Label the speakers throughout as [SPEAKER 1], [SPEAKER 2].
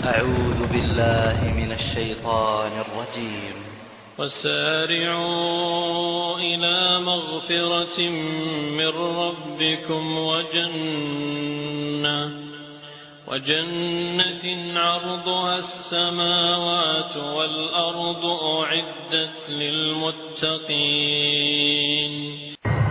[SPEAKER 1] أعوذ بالله من الشيطان الرجيم
[SPEAKER 2] وسارعوا إلى مغفرة من ربكم وجنة وجنة عرضها السماوات والأرض أعدت للمتقين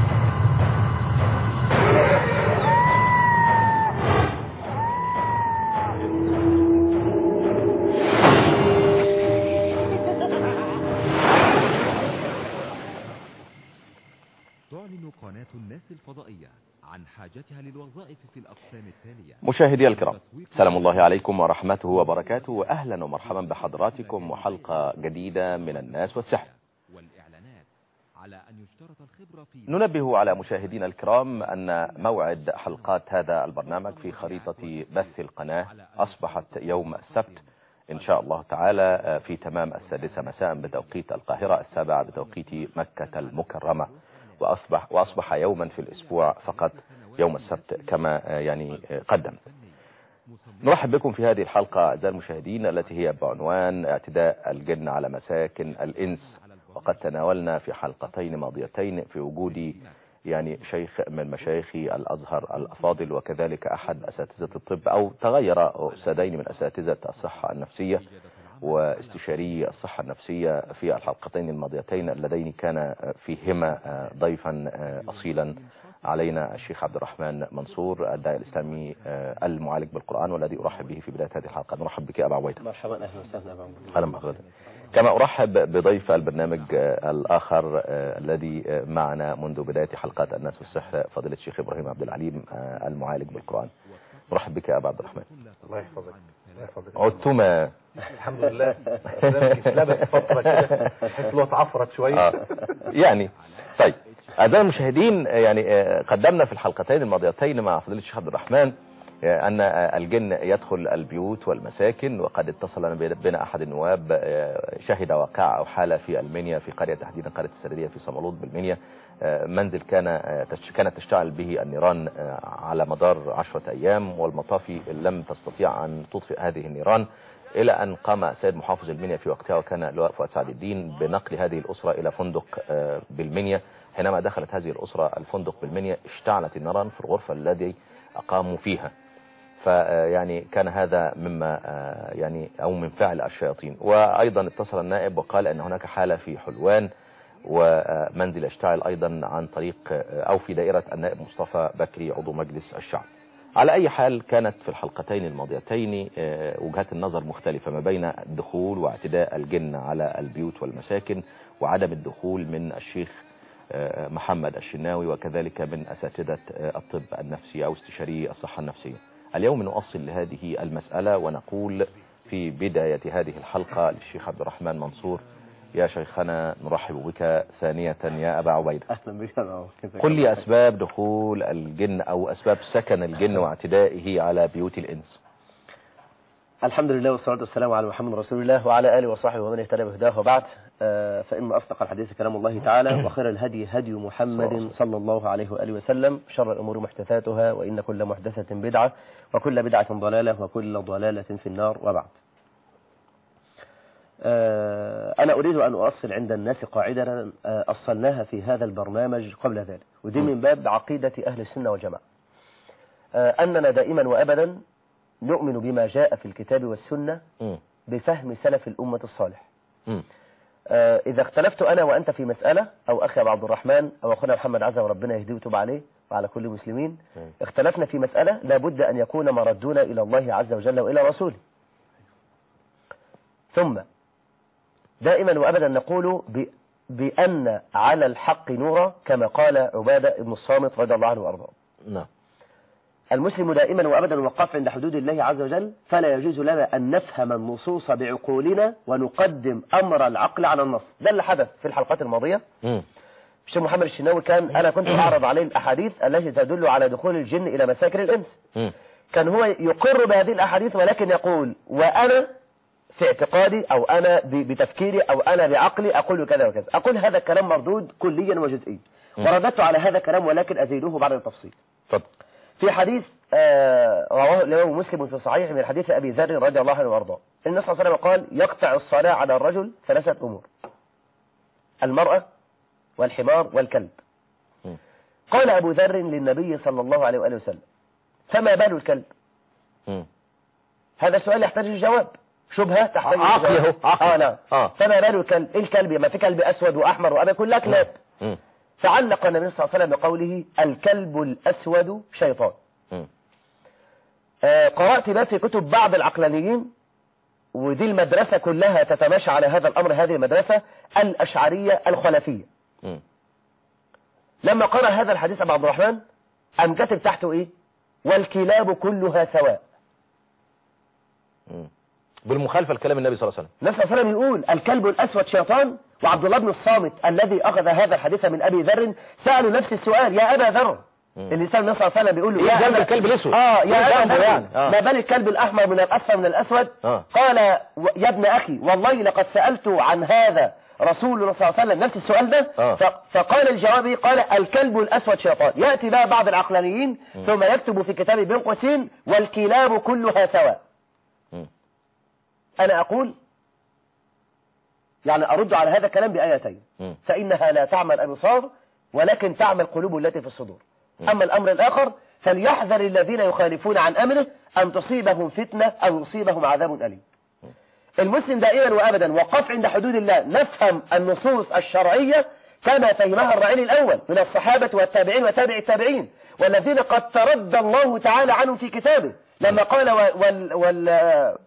[SPEAKER 3] تعلن قناة الناس الفضائية عن حاجتها للوظائف في الأقسام التالية
[SPEAKER 4] مشاهدي الكرام سلام الله عليكم ورحمته وبركاته وأهلا ومرحبا بحضراتكم وحلقة جديدة من الناس والسحر
[SPEAKER 3] والإعلانات على أن يشترط الخبرة في
[SPEAKER 4] ننبه على مشاهدينا الكرام أن موعد حلقات هذا البرنامج في خريطة بث القناة أصبحت يوم السبت إن شاء الله تعالى في تمام السادسة مساء بتوقيت القاهرة السابعة بتوقيت مكة المكرمة وأصبح, وأصبح يوما في الأسبوع فقط يوم السبت كما يعني قدم نرحب بكم في هذه الحلقة أعزائي المشاهدين التي هي بعنوان اعتداء الجن على مساكن الإنس وقد تناولنا في حلقتين ماضيتين في وجود يعني شيخ من مشايخ الأزهر الأفاضل وكذلك أحد أساتذة الطب أو تغير أستاذين من أساتذة الصحة النفسية واستشاري الصحة النفسية في الحلقتين الماضيتين اللذين كان فيهما ضيفا أصيلا علينا الشيخ عبد الرحمن منصور الداعي الإسلامي المعالج بالقرآن والذي أرحب به في بداية هذه الحلقة نرحب بك أبا عويدة
[SPEAKER 5] مرحبا أهلا وسهلا أبا عويدة
[SPEAKER 4] أهلا بحضرتك كما أرحب بضيف البرنامج الآخر الذي معنا منذ بداية حلقات الناس والسحر فضيلة الشيخ إبراهيم عبد العليم المعالج بالقرآن نرحب بك يا أبا عبد الرحمن
[SPEAKER 5] الله يحفظك الله يحفظك
[SPEAKER 4] عدتما
[SPEAKER 5] الحمد لله لابس فترة كده تحس له اتعفرت شوية
[SPEAKER 4] آه. يعني طيب أعزائي المشاهدين يعني قدمنا في الحلقتين الماضيتين مع فضيلة الشيخ عبد الرحمن أن الجن يدخل البيوت والمساكن وقد اتصل بنا أحد النواب شهد واقع أو حالة في المنيا في قرية تحديدا قرية السردية في صمالوط بالمنيا منزل كان كانت تشتعل به النيران على مدار عشرة أيام والمطافي لم تستطيع أن تطفئ هذه النيران إلى أن قام سيد محافظ المنيا في وقتها وكان لواء فؤاد سعد الدين بنقل هذه الأسرة إلى فندق بالمنيا حينما دخلت هذه الأسرة الفندق بالمنيا اشتعلت النيران في الغرفة الذي أقاموا فيها فيعني كان هذا مما يعني أو من فعل الشياطين وأيضا اتصل النائب وقال أن هناك حالة في حلوان ومنزل اشتعل أيضا عن طريق أو في دائرة النائب مصطفى بكري عضو مجلس الشعب على أي حال كانت في الحلقتين الماضيتين وجهات النظر مختلفة ما بين الدخول واعتداء الجن على البيوت والمساكن وعدم الدخول من الشيخ محمد الشناوي وكذلك من أساتذة الطب النفسي أو استشاري الصحة النفسية اليوم نؤصل لهذه المسألة ونقول في بداية هذه الحلقة للشيخ عبد الرحمن منصور يا شيخنا نرحب بك ثانية يا أبا عبيدة
[SPEAKER 5] أهلا بك أبا عبيدة
[SPEAKER 4] قل لي أسباب دخول الجن أو أسباب سكن الجن واعتدائه على بيوت الإنس
[SPEAKER 5] الحمد لله والصلاة والسلام على محمد رسول الله وعلى آله وصحبه ومن اهتدى بهداه وبعد فإن أصدق الحديث كلام الله تعالى وخير الهدي هدي محمد صلى الله عليه وآله وسلم شر الأمور محدثاتها وإن كل محدثة بدعة وكل بدعة ضلالة وكل ضلالة في النار وبعد أنا أريد أن أؤصل عند الناس قاعدة أصلناها في هذا البرنامج قبل ذلك ودي من باب عقيدة أهل السنة والجماعة أننا دائما وأبدا نؤمن بما جاء في الكتاب والسنة بفهم سلف الأمة الصالح إذا اختلفت أنا وأنت في مسألة أو أخي أبو عبد الرحمن أو أخونا محمد عزة وربنا يهديه ويتوب عليه وعلى كل المسلمين اختلفنا في مسألة لابد أن يكون مردون إلى الله عز وجل وإلى رسوله ثم دائما وأبدا نقول بأن على الحق نورا كما قال عبادة بن الصامت رضي الله عنه وأرضاه
[SPEAKER 4] نعم
[SPEAKER 5] المسلم دائما وأبدا وقف عند حدود الله عز وجل فلا يجوز لنا أن نفهم النصوص بعقولنا ونقدم أمر العقل على النص ده اللي حدث في الحلقات الماضية الشيخ محمد الشناوي كان أنا كنت أعرض عليه الأحاديث التي تدل على دخول الجن إلى مساكن الإنس كان هو يقر بهذه الأحاديث ولكن يقول وأنا في اعتقادي أو أنا بتفكيري أو أنا بعقلي أقول كذا وكذا أقول هذا الكلام مردود كليا وجزئيا ورددت على هذا الكلام ولكن أزيده بعد التفصيل
[SPEAKER 4] تفضل
[SPEAKER 5] في حديث آه، رواه الإمام مسلم في صحيح من حديث أبي ذر رضي الله عنه وارضاه النبي صلى الله عليه وسلم قال يقطع الصلاة على الرجل ثلاثة أمور المرأة والحمار والكلب
[SPEAKER 4] م.
[SPEAKER 5] قال أبو ذر للنبي صلى الله عليه وآله وسلم فما بال الكلب
[SPEAKER 4] مم.
[SPEAKER 5] هذا سؤال يحتاج لجواب شبهة تحتاج
[SPEAKER 4] عقلي
[SPEAKER 5] لجواب.
[SPEAKER 4] هو، عقلي.
[SPEAKER 5] آه نعم
[SPEAKER 4] آه.
[SPEAKER 5] فما بال الكلب إيه الكلب ما في كلب أسود وأحمر وأبيض كلها كلاب
[SPEAKER 4] مم.
[SPEAKER 5] فعلق النبي صلى الله عليه وسلم بقوله الكلب الأسود شيطان
[SPEAKER 4] مم.
[SPEAKER 5] آه، قرأت بقى في كتب بعض العقلانيين ودي المدرسة كلها تتماشى على هذا الأمر هذه المدرسة الأشعرية الخلفية
[SPEAKER 4] مم.
[SPEAKER 5] لما قرأ هذا الحديث أبو عبد الرحمن أم كتب تحته إيه والكلاب كلها سواء
[SPEAKER 4] مم. بالمخالفة لكلام النبي صلى الله عليه وسلم
[SPEAKER 5] النبي صلى الله عليه وسلم يقول الكلب الأسود شيطان وعبد الله بن الصامت الذي أخذ هذا الحديث من أبي ذر سألوا نفس السؤال يا أبا ذر
[SPEAKER 4] مم.
[SPEAKER 5] اللي سأل النبي صلى الله عليه وسلم بيقول له
[SPEAKER 4] إيه
[SPEAKER 5] يا
[SPEAKER 4] ذنب
[SPEAKER 5] أبا-
[SPEAKER 4] الكلب الأسود؟
[SPEAKER 5] اه
[SPEAKER 4] إيه
[SPEAKER 5] يا أبا
[SPEAKER 4] ذنبه
[SPEAKER 5] ذر
[SPEAKER 4] يعني؟ آه.
[SPEAKER 5] ما بال الكلب الأحمر من الأسفر من الأسود
[SPEAKER 4] آه.
[SPEAKER 5] قال و- يا ابن أخي والله لقد سألت عن هذا رسول الله صلى الله عليه وسلم نفس السؤال ده
[SPEAKER 4] آه.
[SPEAKER 5] ف- فقال الجوابي قال الكلب الأسود شيطان يأتي بقى بعض العقلانيين ثم يكتب في كتابه بين قوسين والكلاب كلها سواء
[SPEAKER 4] مم.
[SPEAKER 5] أنا أقول يعني أرد على هذا الكلام بآيتين
[SPEAKER 4] مم.
[SPEAKER 5] فإنها لا تعمى الأبصار ولكن تعمى القلوب التي في الصدور أما الأمر الآخر فليحذر الذين يخالفون عن أمره أن تصيبهم فتنة أو يصيبهم عذاب أليم المسلم دائما وأبدا وقف عند حدود الله نفهم النصوص الشرعية كما فهمها الرعيل الأول من الصحابة والتابعين وتابع التابعين والذين قد تردى الله تعالى عنهم في كتابه لما قال وال, وال, وال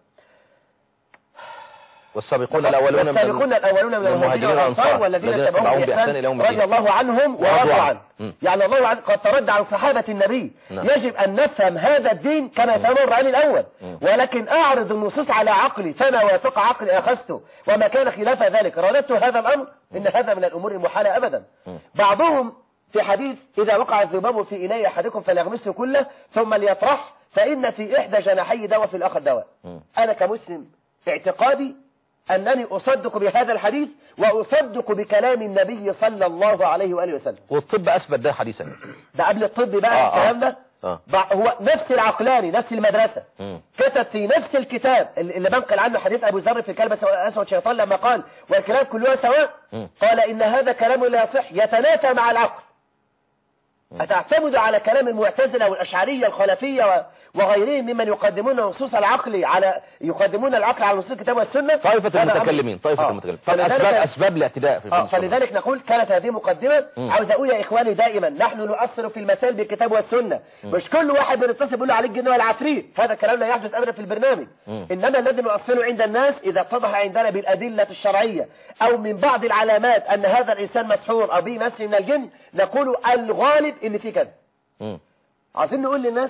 [SPEAKER 4] والسابقون الأولون من
[SPEAKER 5] والسابقون الأولون من المهاجرين والأنصار والذين اتبعوهم بإحسان
[SPEAKER 4] يوم
[SPEAKER 5] رضي
[SPEAKER 4] الدين
[SPEAKER 5] الله عنهم ورضوا
[SPEAKER 4] ورضوا
[SPEAKER 5] عنه
[SPEAKER 4] عنه. م.
[SPEAKER 5] يعني الله عز- قد ترد عن صحابة النبي
[SPEAKER 4] نعم.
[SPEAKER 5] يجب أن نفهم هذا الدين كما فهم الرأي الأول
[SPEAKER 4] م.
[SPEAKER 5] ولكن أعرض النصوص على عقلي فما وافق عقلي أخذته وما كان خلاف ذلك رددت هذا الأمر إن هذا من الأمور المحالة أبدا
[SPEAKER 4] م.
[SPEAKER 5] بعضهم في حديث إذا وقع الذباب في إناء أحدكم فليغمسه كله ثم ليطرح فإن في إحدى جناحيه دواء في الآخر دواء
[SPEAKER 4] م.
[SPEAKER 5] أنا كمسلم اعتقادي أنني أصدق بهذا الحديث وأصدق بكلام النبي صلى الله عليه وآله وسلم
[SPEAKER 4] والطب أثبت ده حديثا
[SPEAKER 5] ده قبل الطب بقى
[SPEAKER 4] آه، آه.
[SPEAKER 5] الكلام ده
[SPEAKER 4] آه.
[SPEAKER 5] بع- هو نفس العقلاني نفس المدرسة
[SPEAKER 4] مم.
[SPEAKER 5] كتب في نفس الكتاب اللي اللي بنقل عنه حديث أبو ذر في كلب أسود شيطان لما قال والكلام كلها سواء
[SPEAKER 4] مم.
[SPEAKER 5] قال إن هذا كلام لا يصح يتنافى مع العقل أتعتمد على كلام المعتزلة والأشعرية الخلفية و- وغيرهم ممن يقدمون نصوص العقل على يقدمون العقل على نصوص الكتاب والسنة
[SPEAKER 4] طائفة
[SPEAKER 5] هذا أمر-
[SPEAKER 4] المتكلمين طائفة
[SPEAKER 5] آه.
[SPEAKER 4] المتكلمين طب
[SPEAKER 5] فلذلك-
[SPEAKER 4] أسباب أسباب الاعتداء في
[SPEAKER 5] آه
[SPEAKER 4] الفلسفة.
[SPEAKER 5] فلذلك نقول كانت هذه مقدمة
[SPEAKER 4] مم.
[SPEAKER 5] عاوز أقول يا إخواني دائما نحن نؤثر في المسائل بالكتاب والسنة مش كل واحد بنتصل بيقول له عليك جن ولا عفريت هذا الكلام لا يحدث أبدا في البرنامج
[SPEAKER 4] مم.
[SPEAKER 5] إنما الذي نؤثره عند الناس إذا اتضح عندنا بالأدلة الشرعية أو من بعض العلامات أن هذا الإنسان مسحور أو به مس من الجن نقول الغالب إن في كذا
[SPEAKER 4] مم.
[SPEAKER 5] عايزين نقول للناس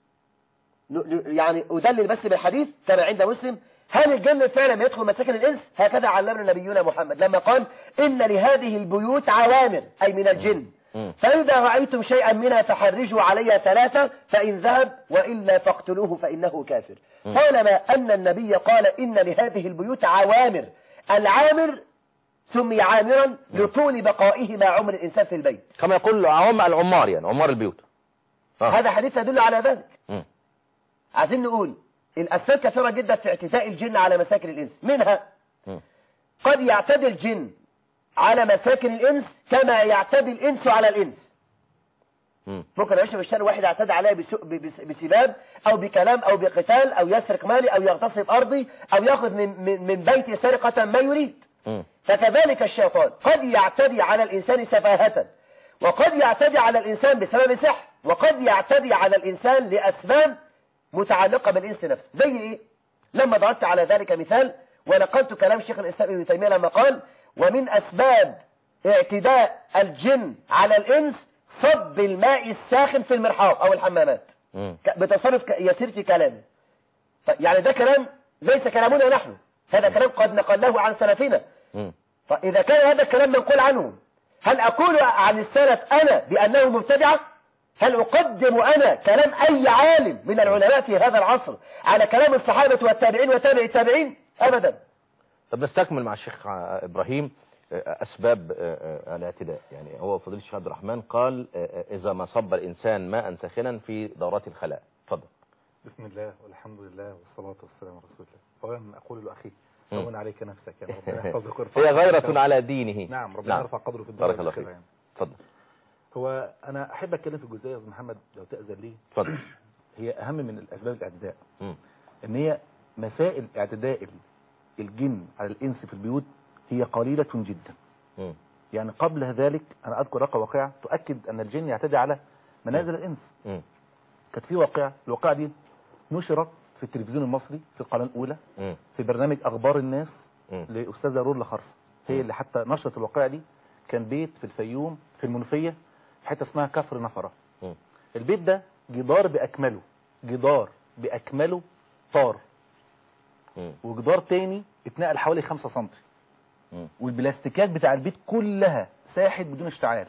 [SPEAKER 5] ن- ن- يعني أدلل بس بالحديث كما عند مسلم هل الجن فعلا يدخل مساكن الإنس هكذا علمنا نبينا محمد لما قال إن لهذه البيوت عوامر أي من الجن
[SPEAKER 4] مم.
[SPEAKER 5] فإذا رأيتم شيئا منها فحرجوا علي ثلاثة فإن ذهب وإلا فاقتلوه فإنه كافر طالما أن النبي قال إن لهذه البيوت عوامر العامر سمي عامرا لطول بقائه مع عمر الإنسان في البيت
[SPEAKER 4] كما يقول عوام العمار يعني عمار البيوت آه.
[SPEAKER 5] هذا حديث يدل على ذلك
[SPEAKER 4] مم.
[SPEAKER 5] عايزين نقول الأسباب كثيرة جدا في اعتداء الجن على مساكن الإنس منها
[SPEAKER 4] مم.
[SPEAKER 5] قد يعتدي الجن على مساكن الإنس كما يعتدي الإنس على الإنس
[SPEAKER 4] مم.
[SPEAKER 5] ممكن يعيش في الشارع واحد يعتدي عليه بسو- ب- بس- بسباب أو بكلام أو بقتال أو يسرق مالي أو يغتصب أرضي أو يأخذ من, من, من بيتي سرقة ما يريد
[SPEAKER 4] مم.
[SPEAKER 5] فكذلك الشيطان قد يعتدي على الإنسان سفاهة وقد يعتدي على الإنسان بسبب سحر وقد يعتدي على الإنسان لأسباب متعلقة بالإنس نفسه زي إيه؟ لما ضربت على ذلك مثال ونقلت كلام شيخ الإسلام ابن تيمية لما قال ومن أسباب اعتداء الجن على الإنس صب الماء الساخن في المرحاض أو الحمامات
[SPEAKER 4] مم.
[SPEAKER 5] ك- بتصرف ك- يسير في كلامه ف- يعني ده كلام ليس كلامنا نحن هذا كلام قد نقلناه عن سلفنا
[SPEAKER 4] مم.
[SPEAKER 5] فإذا كان هذا الكلام منقول عنهم هل أقول عن السلف أنا بأنه مبتدعة هل أقدم أنا كلام أي عالم من العلماء في هذا العصر على كلام الصحابة والتابعين وتابع التابعين أبدا
[SPEAKER 4] طب نستكمل مع الشيخ ع- إبراهيم آه، أسباب آه، آه، الاعتداء يعني هو فضيلة الشيخ عبد الرحمن قال آه، آه، إذا ما صب الإنسان ماء ساخنا في دورات الخلاء اتفضل
[SPEAKER 6] بسم الله والحمد لله والصلاة والسلام على رسول الله أولا أقول لأخي
[SPEAKER 4] مم.
[SPEAKER 6] هون عليك نفسك يعني ربنا يحفظك ويرفع
[SPEAKER 4] هي
[SPEAKER 6] قدره.
[SPEAKER 4] غيرة على دينه
[SPEAKER 6] نعم ربنا
[SPEAKER 4] نعم.
[SPEAKER 6] يرفع قدره في
[SPEAKER 4] بارك
[SPEAKER 6] الدنيا
[SPEAKER 4] الله
[SPEAKER 6] والآخرة
[SPEAKER 4] فيك
[SPEAKER 6] يعني.
[SPEAKER 4] اتفضل
[SPEAKER 6] هو أنا أحب أتكلم في الجزئية يا أستاذ محمد لو تأذن لي
[SPEAKER 4] اتفضل
[SPEAKER 6] هي أهم من الأسباب الاعتداء
[SPEAKER 4] مم.
[SPEAKER 6] إن هي مسائل اعتداء الجن على الإنس في البيوت هي قليلة جدا
[SPEAKER 4] مم.
[SPEAKER 6] يعني قبل ذلك أنا أذكر رقم واقعة تؤكد أن الجن يعتدي على منازل الإنس
[SPEAKER 4] مم.
[SPEAKER 6] كانت في واقعة الواقعة دي نشرت في التلفزيون المصري في القناة الأولى
[SPEAKER 4] مم.
[SPEAKER 6] في برنامج أخبار الناس
[SPEAKER 4] مم.
[SPEAKER 6] لأستاذة رولا خرص هي اللي حتى نشرت الواقعة دي كان بيت في الفيوم في المنوفية في حتة اسمها كفر نفرة
[SPEAKER 4] مم.
[SPEAKER 6] البيت ده جدار بأكمله جدار بأكمله طار
[SPEAKER 4] مم.
[SPEAKER 6] وجدار تاني اتنقل حوالي 5 سم
[SPEAKER 4] مم.
[SPEAKER 6] والبلاستيكات بتاع البيت كلها ساحت بدون اشتعال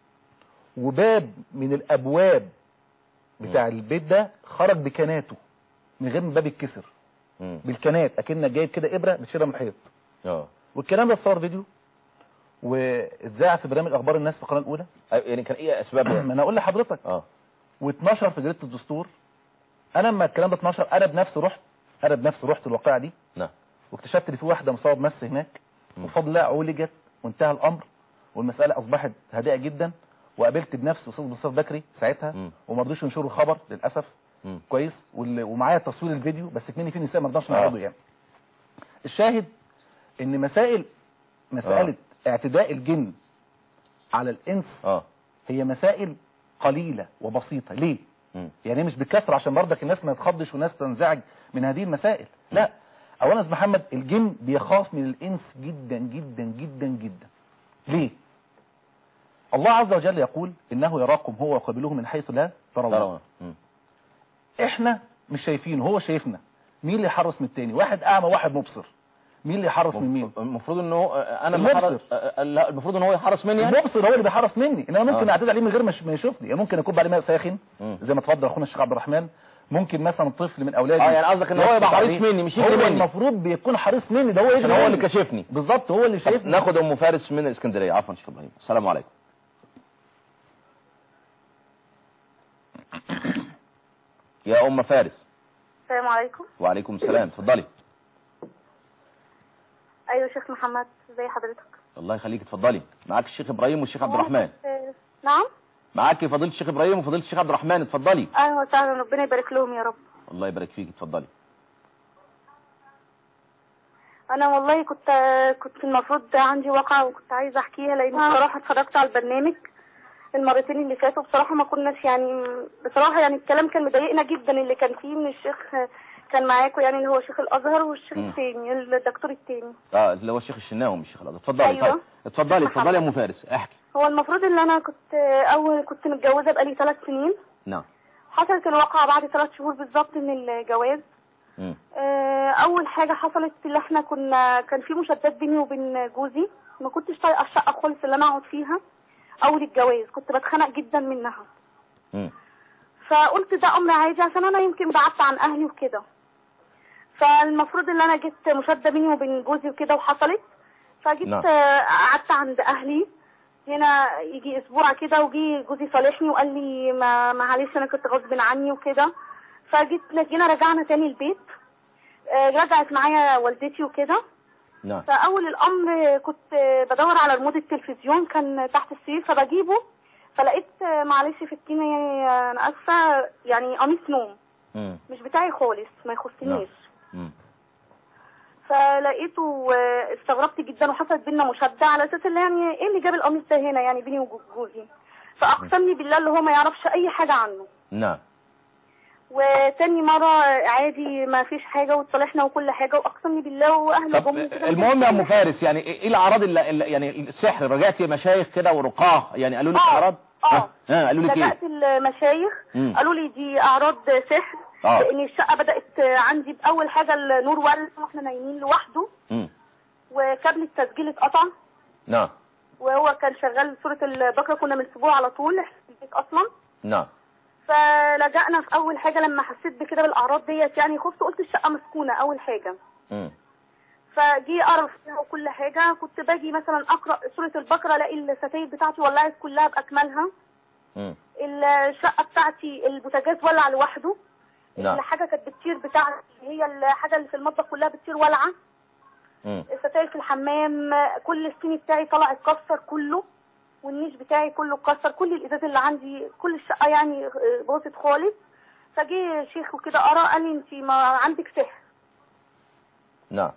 [SPEAKER 6] وباب من الابواب بتاع البيت ده خرج بكناته من غير ما الباب يتكسر
[SPEAKER 4] مم.
[SPEAKER 6] بالكنات اكنك جايب كده ابره بتشيلها من الحيط
[SPEAKER 4] اه
[SPEAKER 6] والكلام ده اتصور فيديو واتذاع في برنامج اخبار الناس في القناه الاولى
[SPEAKER 4] يعني كان ايه اسباب
[SPEAKER 6] ما انا اقول لحضرتك
[SPEAKER 4] اه
[SPEAKER 6] واتنشر في جريده الدستور انا لما الكلام ده اتنشر انا بنفسي رحت انا بنفسي رحت الواقعه دي
[SPEAKER 4] نعم
[SPEAKER 6] واكتشفت ان في واحده مصاب مس هناك
[SPEAKER 4] مم.
[SPEAKER 6] وبفضل الله عولجت وانتهى الامر والمساله اصبحت هادئه جدا وقابلت بنفسي استاذ مصطفى بكري ساعتها
[SPEAKER 4] مم.
[SPEAKER 6] وما رضوش ينشروا الخبر للاسف
[SPEAKER 4] مم.
[SPEAKER 6] كويس وال- ومعايا تصوير الفيديو بس كمني في نساء ما رضاش
[SPEAKER 4] آه.
[SPEAKER 6] نعرضه يعني الشاهد ان مسائل مساله اعتداء الجن على الانس
[SPEAKER 4] اه
[SPEAKER 6] هي مسائل قليله وبسيطه ليه
[SPEAKER 4] مم.
[SPEAKER 6] يعني مش بكثره عشان برضك الناس ما تخضش والناس تنزعج من هذه المسائل لا اولا يا أستاذ محمد الجن بيخاف من الانس جدا جدا جدا جدا ليه الله عز وجل يقول انه يراكم هو وقبيله من حيث لا ترون
[SPEAKER 4] ترى مم.
[SPEAKER 6] احنا مش شايفينه هو شايفنا مين اللي يحرص من التاني واحد اعمى واحد مبصر مين اللي يحرص من مين
[SPEAKER 4] المفروض ان هو انا اللي
[SPEAKER 6] المبصر.
[SPEAKER 4] حرس- آه، لا المفروض ان هو يحرس مني يعني
[SPEAKER 6] المبصر هو اللي بيحرص مني ان انا ممكن
[SPEAKER 4] آه.
[SPEAKER 6] اعتدي عليه من غير ما يش- ما يشوفني يعني ممكن اكون عليه ماء ساخن
[SPEAKER 4] مم.
[SPEAKER 6] زي ما اتفضل اخونا الشيخ عبد الرحمن ممكن مثلا طفل من اولادي
[SPEAKER 4] اه يعني قصدك ان هو يبقى
[SPEAKER 6] يسقط
[SPEAKER 4] حريص
[SPEAKER 6] عليه.
[SPEAKER 4] مني مش
[SPEAKER 6] هو
[SPEAKER 4] يجري مني
[SPEAKER 6] المفروض بيكون حريص مني ده هو يجري
[SPEAKER 4] عشان هو
[SPEAKER 6] مني.
[SPEAKER 4] اللي كشفني
[SPEAKER 6] بالظبط هو اللي
[SPEAKER 4] طب
[SPEAKER 6] شايفني
[SPEAKER 4] ناخد ام فارس من الاسكندريه عفوا شيخ ابراهيم السلام عليكم يا ام فارس
[SPEAKER 7] السلام عليكم
[SPEAKER 4] وعليكم السلام اتفضلي
[SPEAKER 7] ايوه شيخ محمد ازي حضرتك
[SPEAKER 4] الله يخليك اتفضلي معاك الشيخ ابراهيم والشيخ عبد الرحمن
[SPEAKER 7] آه، نعم
[SPEAKER 4] معاك فضيله الشيخ ابراهيم وفضيله الشيخ عبد الرحمن اتفضلي
[SPEAKER 7] اهلا وسهلا ربنا يبارك لهم يا رب
[SPEAKER 4] الله يبارك فيك اتفضلي
[SPEAKER 7] انا والله كنت كنت المفروض عندي واقعه وكنت عايزه احكيها لان بصراحه اتفرجت على البرنامج المرتين اللي فاتوا بصراحه ما كناش يعني بصراحه يعني الكلام كان مضايقنا جدا اللي كان فيه من الشيخ كان معاكم يعني اللي هو شيخ الازهر والشيخ
[SPEAKER 4] مم.
[SPEAKER 7] الثاني الدكتور الثاني
[SPEAKER 4] اه اللي هو الشيخ الشناوي مش الشيخ الازهر اتفضلي
[SPEAKER 7] أيوة.
[SPEAKER 4] طيب اتفضلي اتفضلي يا ام فارس احكي
[SPEAKER 7] هو المفروض ان انا كنت اول كنت متجوزه بقالي ثلاث سنين
[SPEAKER 4] نعم
[SPEAKER 7] حصلت الواقعه بعد ثلاث شهور بالظبط من الجواز
[SPEAKER 4] مم.
[SPEAKER 7] آه، اول حاجه حصلت اللي احنا كنا كان في مشادات بيني وبين جوزي ما كنتش طايقه الشقه خالص اللي انا اقعد فيها اول الجواز كنت بتخنق جدا منها
[SPEAKER 4] مم.
[SPEAKER 7] فقلت ده امر عادي عشان انا يمكن بعدت عن اهلي وكده فالمفروض ان انا جيت مشاده بيني وبين جوزي وكده وحصلت فجيت
[SPEAKER 4] نعم.
[SPEAKER 7] آه، قعدت عند اهلي هنا يجي اسبوع كده وجي جوزي صالحني وقال لي ما معلش انا كنت غصب عني وكده فجيت جينا رجعنا تاني البيت آه، رجعت معايا والدتي وكده
[SPEAKER 4] نعم
[SPEAKER 7] فاول الامر كنت بدور على ريموت التلفزيون كان تحت السرير فبجيبه فلقيت معلش في التيمة انا اسفه يعني قميص نوم
[SPEAKER 4] مم.
[SPEAKER 7] مش بتاعي خالص ما يخصنيش
[SPEAKER 4] مم.
[SPEAKER 7] فلقيته آه، استغربت جدا وحصلت بينا مشاده على اساس اللي يعني ايه اللي جاب القميص ده هنا يعني بيني وجوزي فاقسمني بالله اللي هو ما يعرفش اي حاجه عنه
[SPEAKER 4] نعم
[SPEAKER 7] وتاني مرة عادي ما فيش حاجة واتصالحنا وكل حاجة واقسمني بالله واهله
[SPEAKER 4] طب
[SPEAKER 7] جم كده
[SPEAKER 4] المهم يا ام فارس يعني ايه الاعراض اللي اللي- يعني السحر رجعتي مشايخ كده ورقاه يعني قالوا لك
[SPEAKER 7] آه،
[SPEAKER 4] اعراض
[SPEAKER 7] آه.
[SPEAKER 4] ها قالوا لك ايه
[SPEAKER 7] لجأت المشايخ
[SPEAKER 4] مم.
[SPEAKER 7] قالوا لي دي اعراض سحر
[SPEAKER 4] آه.
[SPEAKER 7] لان الشقة بدأت عندي باول حاجة النور ولع واحنا نايمين لوحده
[SPEAKER 4] مم.
[SPEAKER 7] وكابل التسجيل اتقطع
[SPEAKER 4] نعم
[SPEAKER 7] وهو كان شغال سورة البقرة كنا بنسيبوه على طول إحنا في البيت اصلا
[SPEAKER 4] نعم
[SPEAKER 7] فلجأنا في اول حاجة لما حسيت بكده بالاعراض ديت يعني خفت قلت الشقة مسكونة اول حاجة
[SPEAKER 4] مم.
[SPEAKER 7] فجي قرف فيها وكل حاجة كنت باجي مثلا اقرأ سورة البقرة الاقي الستاير بتاعتي ولعت كلها باكملها
[SPEAKER 4] مم.
[SPEAKER 7] الشقة بتاعتي البوتاجاز ولع لوحده
[SPEAKER 4] نعم.
[SPEAKER 7] الحاجه كانت بتطير بتاع هي الحاجه اللي في المطبخ كلها بتطير والعه
[SPEAKER 4] مم.
[SPEAKER 7] الستاير في الحمام كل الصيني بتاعي طلع اتكسر كله والنيش بتاعي كله اتكسر كل الازاز اللي عندي كل الشقه يعني باظت خالص فجه شيخ وكده قرا قال لي انت ما عندك سحر
[SPEAKER 4] نعم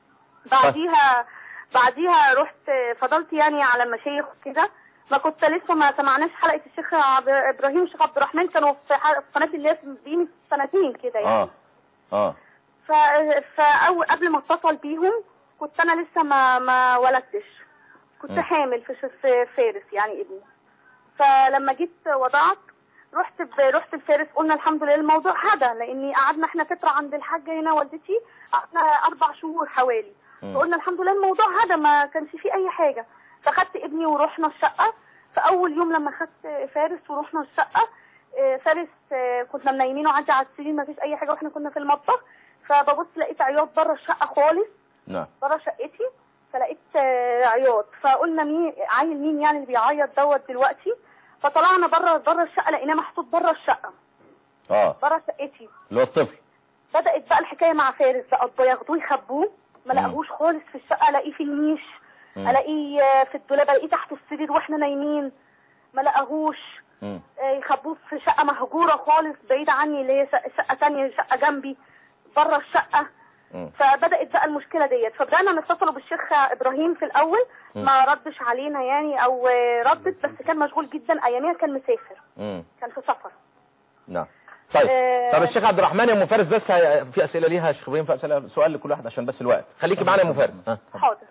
[SPEAKER 7] بعديها بعديها رحت فضلت يعني على مشايخ وكده ما كنت لسه ما سمعناش حلقه الشيخ عبد ابراهيم والشيخ عبد الرحمن كانوا في حلقة- في قناه اللي هي قيمه سنتين كده يعني
[SPEAKER 4] اه اه
[SPEAKER 7] ف... فأول قبل ما اتصل بيهم كنت انا لسه ما ما ولدتش كنت
[SPEAKER 4] مم.
[SPEAKER 7] حامل في, ش- في فارس يعني ابني فلما جيت وضعت رحت ب... رحت لفارس قلنا الحمد لله الموضوع هدى لاني قعدنا احنا فتره عند الحاجه هنا والدتي قعدنا اربع شهور حوالي
[SPEAKER 4] مم.
[SPEAKER 7] فقلنا الحمد لله الموضوع هدى ما كانش فيه اي حاجه فخدت ابني ورحنا الشقه فاول يوم لما خدت فارس ورحنا الشقه آه، فارس آه، كنا منيمينه عادي على السرير ما فيش اي حاجه واحنا كنا في المطبخ فببص لقيت عياط بره الشقه خالص
[SPEAKER 4] نعم
[SPEAKER 7] بره شقتي فلقيت آه، عياط فقلنا مين عيل مين يعني اللي بيعيط دوت دلوقتي فطلعنا بره بره الشقه لقيناه محطوط بره الشقه
[SPEAKER 4] اه
[SPEAKER 7] بره شقتي
[SPEAKER 4] اللي هو الطفل
[SPEAKER 7] بدات بقى الحكايه مع فارس بقى بياخدوه يخبوه ما
[SPEAKER 4] مم.
[SPEAKER 7] لقاهوش خالص في الشقه الاقيه في النيش
[SPEAKER 4] مم.
[SPEAKER 7] الاقيه آه، في الدولاب الاقيه تحت السرير واحنا نايمين ما لقاهوش
[SPEAKER 4] مم.
[SPEAKER 7] آه، يخبوه في شقه مهجوره خالص بعيده عني اللي هي شقه شقة تانية شقه جنبي بره الشقه
[SPEAKER 4] مم.
[SPEAKER 7] فبدات بقى المشكله ديت فبدانا نتصلوا بالشيخ ابراهيم في الاول
[SPEAKER 4] مم.
[SPEAKER 7] ما ردش علينا يعني او آه، ردت بس كان مشغول جدا اياميها كان مسافر
[SPEAKER 4] مم.
[SPEAKER 7] كان في سفر
[SPEAKER 4] نعم طيب
[SPEAKER 7] آه،
[SPEAKER 4] طب الشيخ عبد الرحمن يا ام فارس بس هي- في اسئله ليها يا شيخ ابراهيم في اسئله سؤال لكل واحد عشان بس الوقت خليكي معانا يا ام فارس ها.
[SPEAKER 7] حاضر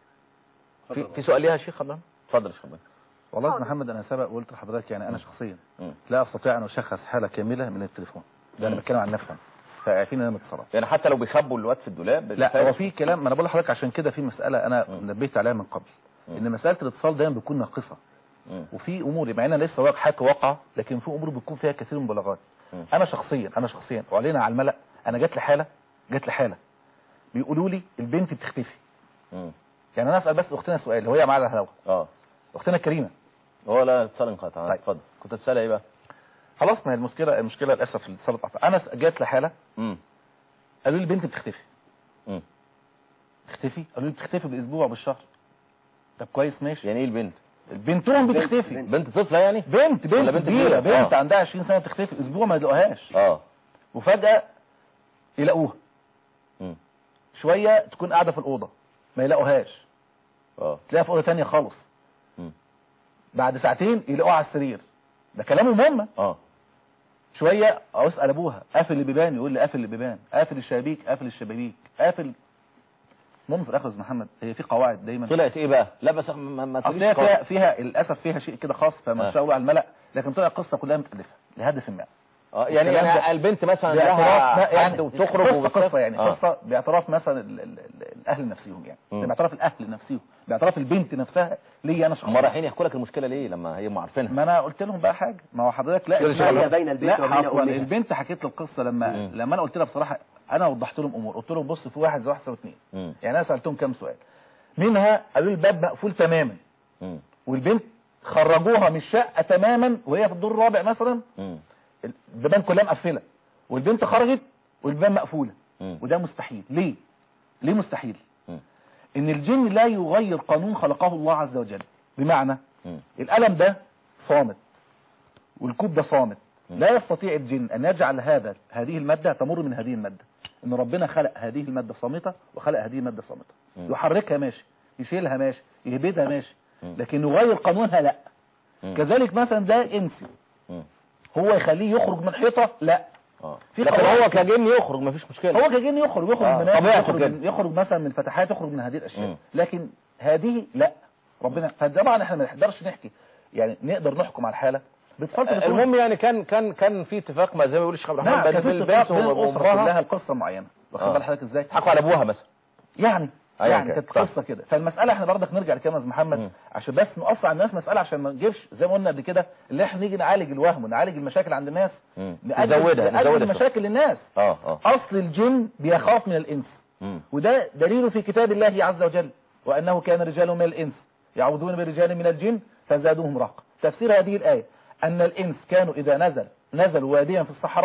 [SPEAKER 4] في في سؤال ليها يا شيخ عبد الرحمن اتفضل يا شيخ ابراهيم
[SPEAKER 6] والله يا
[SPEAKER 7] حاضر.
[SPEAKER 6] أستاذ محمد انا سبق وقلت لحضرتك يعني انا شخصيا
[SPEAKER 4] مم.
[SPEAKER 6] لا استطيع ان اشخص حاله كامله من التليفون ده انا
[SPEAKER 4] مم.
[SPEAKER 6] بتكلم عن نفسي أنا. فعارفين ان انا متصرف
[SPEAKER 4] يعني حتى لو بيخبوا الواد في الدولاب
[SPEAKER 6] لا
[SPEAKER 4] الفارس-
[SPEAKER 6] هو في كلام ما انا بقول لحضرتك عشان كده في مساله انا
[SPEAKER 4] مم.
[SPEAKER 6] نبهت عليها من قبل
[SPEAKER 4] مم.
[SPEAKER 6] ان مساله الاتصال دايما بتكون ناقصه
[SPEAKER 4] مم.
[SPEAKER 6] وفي امور مع انها لسه واقع حاجه واقعه لكن في امور بتكون فيها كثير من المبالغات
[SPEAKER 4] مم.
[SPEAKER 6] انا شخصيا انا شخصيا وعلينا على الملأ انا جات لي حاله جات لي حاله بيقولوا لي البنت بتختفي
[SPEAKER 4] مم.
[SPEAKER 6] يعني انا اسال بس اختنا سؤال اللي هي معاها الهوا
[SPEAKER 4] اه
[SPEAKER 6] اختنا كريمه
[SPEAKER 4] هو لا اتصال انقطع
[SPEAKER 6] طيب.
[SPEAKER 4] اتفضل كنت تسال ايه بقى
[SPEAKER 6] خلاص ما هي المشكله المشكله للاسف الاتصال اتقطع انا جات لي حاله
[SPEAKER 4] امم
[SPEAKER 6] قالوا لي البنت بتختفي
[SPEAKER 4] امم
[SPEAKER 6] تختفي قالوا لي بتختفي بالاسبوع بالشهر طب كويس ماشي
[SPEAKER 4] يعني ايه البنت
[SPEAKER 6] بنتهم بتختفي
[SPEAKER 4] بنت طفله يعني
[SPEAKER 6] بنت
[SPEAKER 4] ولا
[SPEAKER 6] بنت
[SPEAKER 4] بنت
[SPEAKER 6] كبيره
[SPEAKER 4] كبيرة؟
[SPEAKER 6] بنت
[SPEAKER 4] آه.
[SPEAKER 6] عندها 20 سنه بتختفي اسبوع ما يلاقوهاش
[SPEAKER 4] اه
[SPEAKER 6] وفجاه يلاقوها
[SPEAKER 4] امم
[SPEAKER 6] شويه تكون قاعده في الاوضه ما يلاقوهاش
[SPEAKER 4] اه
[SPEAKER 6] تلاقيها في اوضه ثانيه خالص
[SPEAKER 4] مم.
[SPEAKER 6] بعد ساعتين يلاقوها على السرير ده كلامهم هم
[SPEAKER 4] اه
[SPEAKER 6] شويه اسال ابوها قافل البيبان يقول لي قافل البيبان قافل الشبابيك قافل الشبابيك قافل المهم في الاخر يا أستاذ محمد هي في قواعد دايما
[SPEAKER 4] طلعت ايه بقى لا بس ما, ما
[SPEAKER 6] اصل
[SPEAKER 4] تقوليش
[SPEAKER 6] هي فيها
[SPEAKER 4] قواعد.
[SPEAKER 6] فيها للاسف فيها شيء كده خاص فما
[SPEAKER 4] آه.
[SPEAKER 6] شاء الله على الملأ لكن طلع القصه كلها متالفه لهدف ما
[SPEAKER 4] اه يعني
[SPEAKER 6] الكلام
[SPEAKER 4] يعني
[SPEAKER 6] ده
[SPEAKER 4] البنت مثلا
[SPEAKER 6] باعتراف
[SPEAKER 4] لها
[SPEAKER 6] ما- يعني
[SPEAKER 4] حد وتخرج
[SPEAKER 6] قصه
[SPEAKER 4] وبتسافر.
[SPEAKER 6] قصه يعني
[SPEAKER 4] آه.
[SPEAKER 6] قصه باعتراف مثلا ال- ال- ال- الاهل نفسهم يعني
[SPEAKER 4] مم.
[SPEAKER 6] باعتراف الاهل نفسهم باعتراف البنت نفسها ليا انا
[SPEAKER 4] هم
[SPEAKER 6] شخصيا
[SPEAKER 4] رايحين يحكوا لك المشكله ليه لما هي هم عارفينها
[SPEAKER 6] ما انا قلت لهم بقى حاجه ما هو حضرتك لا
[SPEAKER 4] يقول
[SPEAKER 6] اسمها-
[SPEAKER 5] الشغل بين البنت
[SPEAKER 6] لا
[SPEAKER 5] وبين
[SPEAKER 6] عفوا
[SPEAKER 5] أمها.
[SPEAKER 6] البنت حكيت لي القصه لما
[SPEAKER 4] مم.
[SPEAKER 6] لما انا قلت لها بصراحه انا وضحت لهم امور قلت لهم بص في واحد زي واحد يساوي اثنين
[SPEAKER 4] مم.
[SPEAKER 6] يعني انا سالتهم كام سؤال منها قالوا لي الباب مقفول تماما
[SPEAKER 4] مم.
[SPEAKER 6] والبنت خرجوها من الشقه تماما وهي في الدور الرابع مثلا
[SPEAKER 4] مم.
[SPEAKER 6] البيبان كلها مقفله والبنت خرجت والبيبان مقفوله
[SPEAKER 4] مم.
[SPEAKER 6] وده مستحيل ليه ليه مستحيل
[SPEAKER 4] مم.
[SPEAKER 6] ان الجن لا يغير قانون خلقه الله عز وجل بمعنى
[SPEAKER 4] مم.
[SPEAKER 6] القلم ده صامت والكوب ده صامت
[SPEAKER 4] مم.
[SPEAKER 6] لا يستطيع الجن ان يجعل هذا هذه الماده تمر من هذه الماده ان ربنا خلق هذه الماده صامته وخلق هذه الماده صامته
[SPEAKER 4] مم.
[SPEAKER 6] يحركها ماشي يشيلها ماشي يهبدها ماشي
[SPEAKER 4] مم.
[SPEAKER 6] لكن يغير قانونها لا
[SPEAKER 4] مم.
[SPEAKER 6] كذلك مثلا ده انسي
[SPEAKER 4] مم.
[SPEAKER 6] هو يخليه يخرج من حيطه لا
[SPEAKER 4] اه
[SPEAKER 6] في
[SPEAKER 4] لكن
[SPEAKER 6] قواعد
[SPEAKER 4] هو
[SPEAKER 6] كده.
[SPEAKER 4] كجن يخرج مفيش مشكله
[SPEAKER 6] هو كجن يخرج يخرج
[SPEAKER 4] آه،
[SPEAKER 6] من منافذ
[SPEAKER 4] طبيعته
[SPEAKER 6] يخرج,
[SPEAKER 4] كده.
[SPEAKER 6] من يخرج مثلا من فتحات يخرج من هذه الاشياء
[SPEAKER 4] مم.
[SPEAKER 6] لكن هذه لا ربنا فطبعا احنا ما نقدرش نحكي يعني نقدر نحكم على الحاله باتصال تليفون.
[SPEAKER 4] المهم يعني كان كان كان في اتفاق ما زي ما بيقول الشيخ عبد الرحمن
[SPEAKER 6] نعم
[SPEAKER 4] بين
[SPEAKER 6] كان في
[SPEAKER 4] البنت
[SPEAKER 6] اتفاق بين الاسره كلها
[SPEAKER 4] وامها
[SPEAKER 6] القصه معينه واخد
[SPEAKER 4] آه.
[SPEAKER 6] بال حضرتك ازاي
[SPEAKER 4] حكوا على ابوها مثلا
[SPEAKER 6] يعني
[SPEAKER 4] أيا
[SPEAKER 6] يعني
[SPEAKER 4] كان.
[SPEAKER 6] كانت
[SPEAKER 4] طيب.
[SPEAKER 6] قصه كده فالمساله احنا برضك نرجع لكلام أستاذ محمد
[SPEAKER 4] مم.
[SPEAKER 6] عشان بس نقص على الناس مساله عشان ما نجيبش زي ما قلنا قبل كده اللي احنا نيجي نعالج الوهم ونعالج المشاكل عند الناس
[SPEAKER 4] مم.
[SPEAKER 6] نقلل-
[SPEAKER 4] نزودها
[SPEAKER 6] نقلل
[SPEAKER 4] نزودها
[SPEAKER 6] مشاكل للناس
[SPEAKER 4] اه اه
[SPEAKER 6] اصل الجن بيخاف من الانس
[SPEAKER 4] مم.
[SPEAKER 6] وده دليل في كتاب الله عز وجل وأنه كان رجال من الإنس يعوذون برجال من الجن فزادوهم رهقا تفسير هذه الآية أن الإنس كانوا إذا نزل نزلوا واديا في الصحراء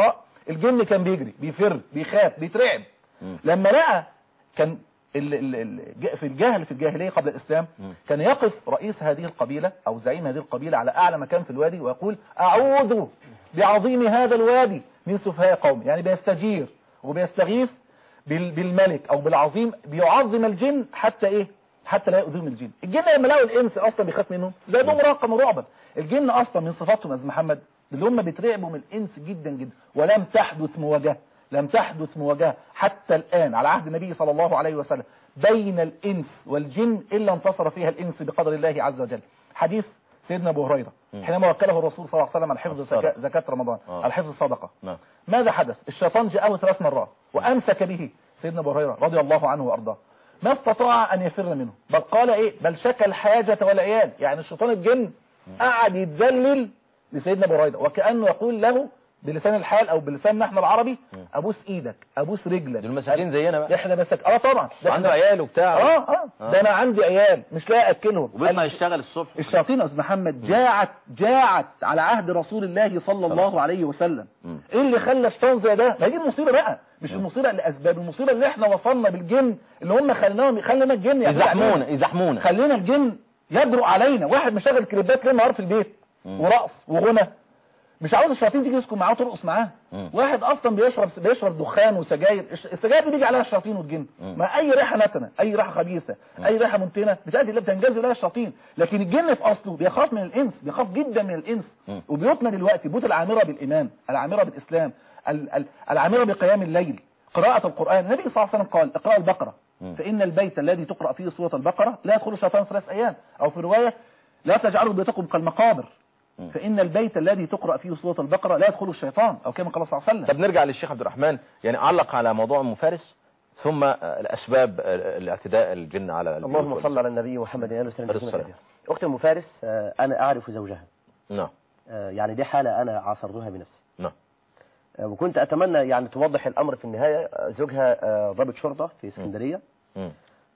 [SPEAKER 6] الجن كان بيجري بيفر بيخاف بيترعب
[SPEAKER 4] مم.
[SPEAKER 6] لما لقى كان ال ال ال في الجهل في الجاهلية قبل الإسلام
[SPEAKER 4] مم.
[SPEAKER 6] كان يقف رئيس هذه القبيلة أو زعيم هذه القبيلة على أعلى مكان في الوادي ويقول أعوذ بعظيم هذا الوادي من سفهاء قومي يعني بيستجير وبيستغيث بال- بالملك أو بالعظيم بيعظم الجن حتى إيه حتى لا يؤذيهم الجن الجن لما لقوا الإنس أصلا بيخاف منهم زادهم رهقا ورعبا الجن أصلا من صفاتهم يا أستاذ محمد اللي هم بيترعبوا من الإنس جدا جدا ولم تحدث مواجهة لم تحدث مواجهة حتى الآن على عهد النبي صلى الله عليه وسلم بين الإنس والجن إلا انتصر فيها الإنس بقدر الله عز وجل حديث سيدنا أبو هريرة حينما وكله الرسول صلى الله عليه وسلم على حفظ
[SPEAKER 4] الصدقة.
[SPEAKER 6] زكاة, زكاة رمضان
[SPEAKER 4] آه.
[SPEAKER 6] على حفظ الصدقة
[SPEAKER 4] نعم
[SPEAKER 6] ماذا حدث الشيطان جاءه ثلاث مرات وأمسك به سيدنا أبو هريرة رضي الله عنه وأرضاه ما استطاع أن يفر منه بل قال إيه بل شكى الحاجة والعيال يعني الشيطان الجن قعد يتذلل لسيدنا أبو هريرة وكأنه يقول له بلسان الحال أو بلساننا احنا العربي أبوس إيدك أبوس رجلك
[SPEAKER 4] دول مساكين زينا بقى
[SPEAKER 6] احنا مسك اه طبعا ده
[SPEAKER 4] عنده
[SPEAKER 6] احنا-
[SPEAKER 4] عيال وبتاع
[SPEAKER 6] اه اه ده انا عندي عيال مش لاقي اكلهم
[SPEAKER 1] وبيطلع يشتغل الصبح
[SPEAKER 6] الشياطين يا استاذ محمد جاعت جاعت على عهد رسول الله صلى الله عليه وسلم
[SPEAKER 4] مم.
[SPEAKER 6] ايه اللي خلى الشيطان زي ده ما هي دي المصيبه بقى مش المصيبه اللي اسباب المصيبه اللي احنا وصلنا بالجن اللي هم خليناهم خلينا الجن يعتدوا
[SPEAKER 4] يزحمونا
[SPEAKER 6] علينا.
[SPEAKER 4] يزحمونا
[SPEAKER 6] خلينا الجن يجرؤ علينا واحد مشغل كريبات ليل نهار في البيت
[SPEAKER 4] مم.
[SPEAKER 6] ورقص وغنى مش عاوز الشياطين تيجي تسكن معاه وترقص معاه
[SPEAKER 4] مم.
[SPEAKER 6] واحد اصلا بيشرب بيشرب دخان وسجاير الش- السجاير دي بيجي عليها الشياطين والجن
[SPEAKER 4] مم.
[SPEAKER 6] ما اي ريحه نتنه اي ريحه خبيثه اي ريحه منتنه بتاتي اللي بتنجذب لها الشياطين لكن الجن في اصله بيخاف من الانس بيخاف جدا من الانس
[SPEAKER 4] مم.
[SPEAKER 6] وبيوتنا دلوقتي بيوت العامره بالايمان العامره بالاسلام ال- ال- العامره بقيام الليل قراءة القرآن النبي صلى الله عليه وسلم قال اقرأ البقرة
[SPEAKER 4] مم.
[SPEAKER 6] فإن البيت الذي تقرأ فيه سورة البقرة لا يدخل الشيطان ثلاث أيام أو في رواية لا تجعلوا بيوتكم كالمقابر
[SPEAKER 4] مم.
[SPEAKER 6] فإن البيت الذي تقرأ فيه سورة البقرة لا يدخل الشيطان أو كما قال صلى الله عليه وسلم
[SPEAKER 4] طب نرجع للشيخ عبد الرحمن يعني علق على موضوع ام فارس ثم آه، الاسباب آه، الاعتداء الجن على البيوت
[SPEAKER 5] اللهم
[SPEAKER 4] وال-
[SPEAKER 5] صل على النبي محمد وآله وسلم
[SPEAKER 4] عليه
[SPEAKER 5] تسليما
[SPEAKER 4] الصلاة.
[SPEAKER 5] كثيرا. أخت أم فارس آه، أنا أعرف زوجها
[SPEAKER 4] نعم
[SPEAKER 5] آه، يعني دي حالة أنا عاصرتها بنفسي
[SPEAKER 4] نعم
[SPEAKER 5] آه، وكنت أتمنى يعني توضح الأمر في النهاية آه، زوجها آه، ضابط شرطة في اسكندرية
[SPEAKER 4] مم.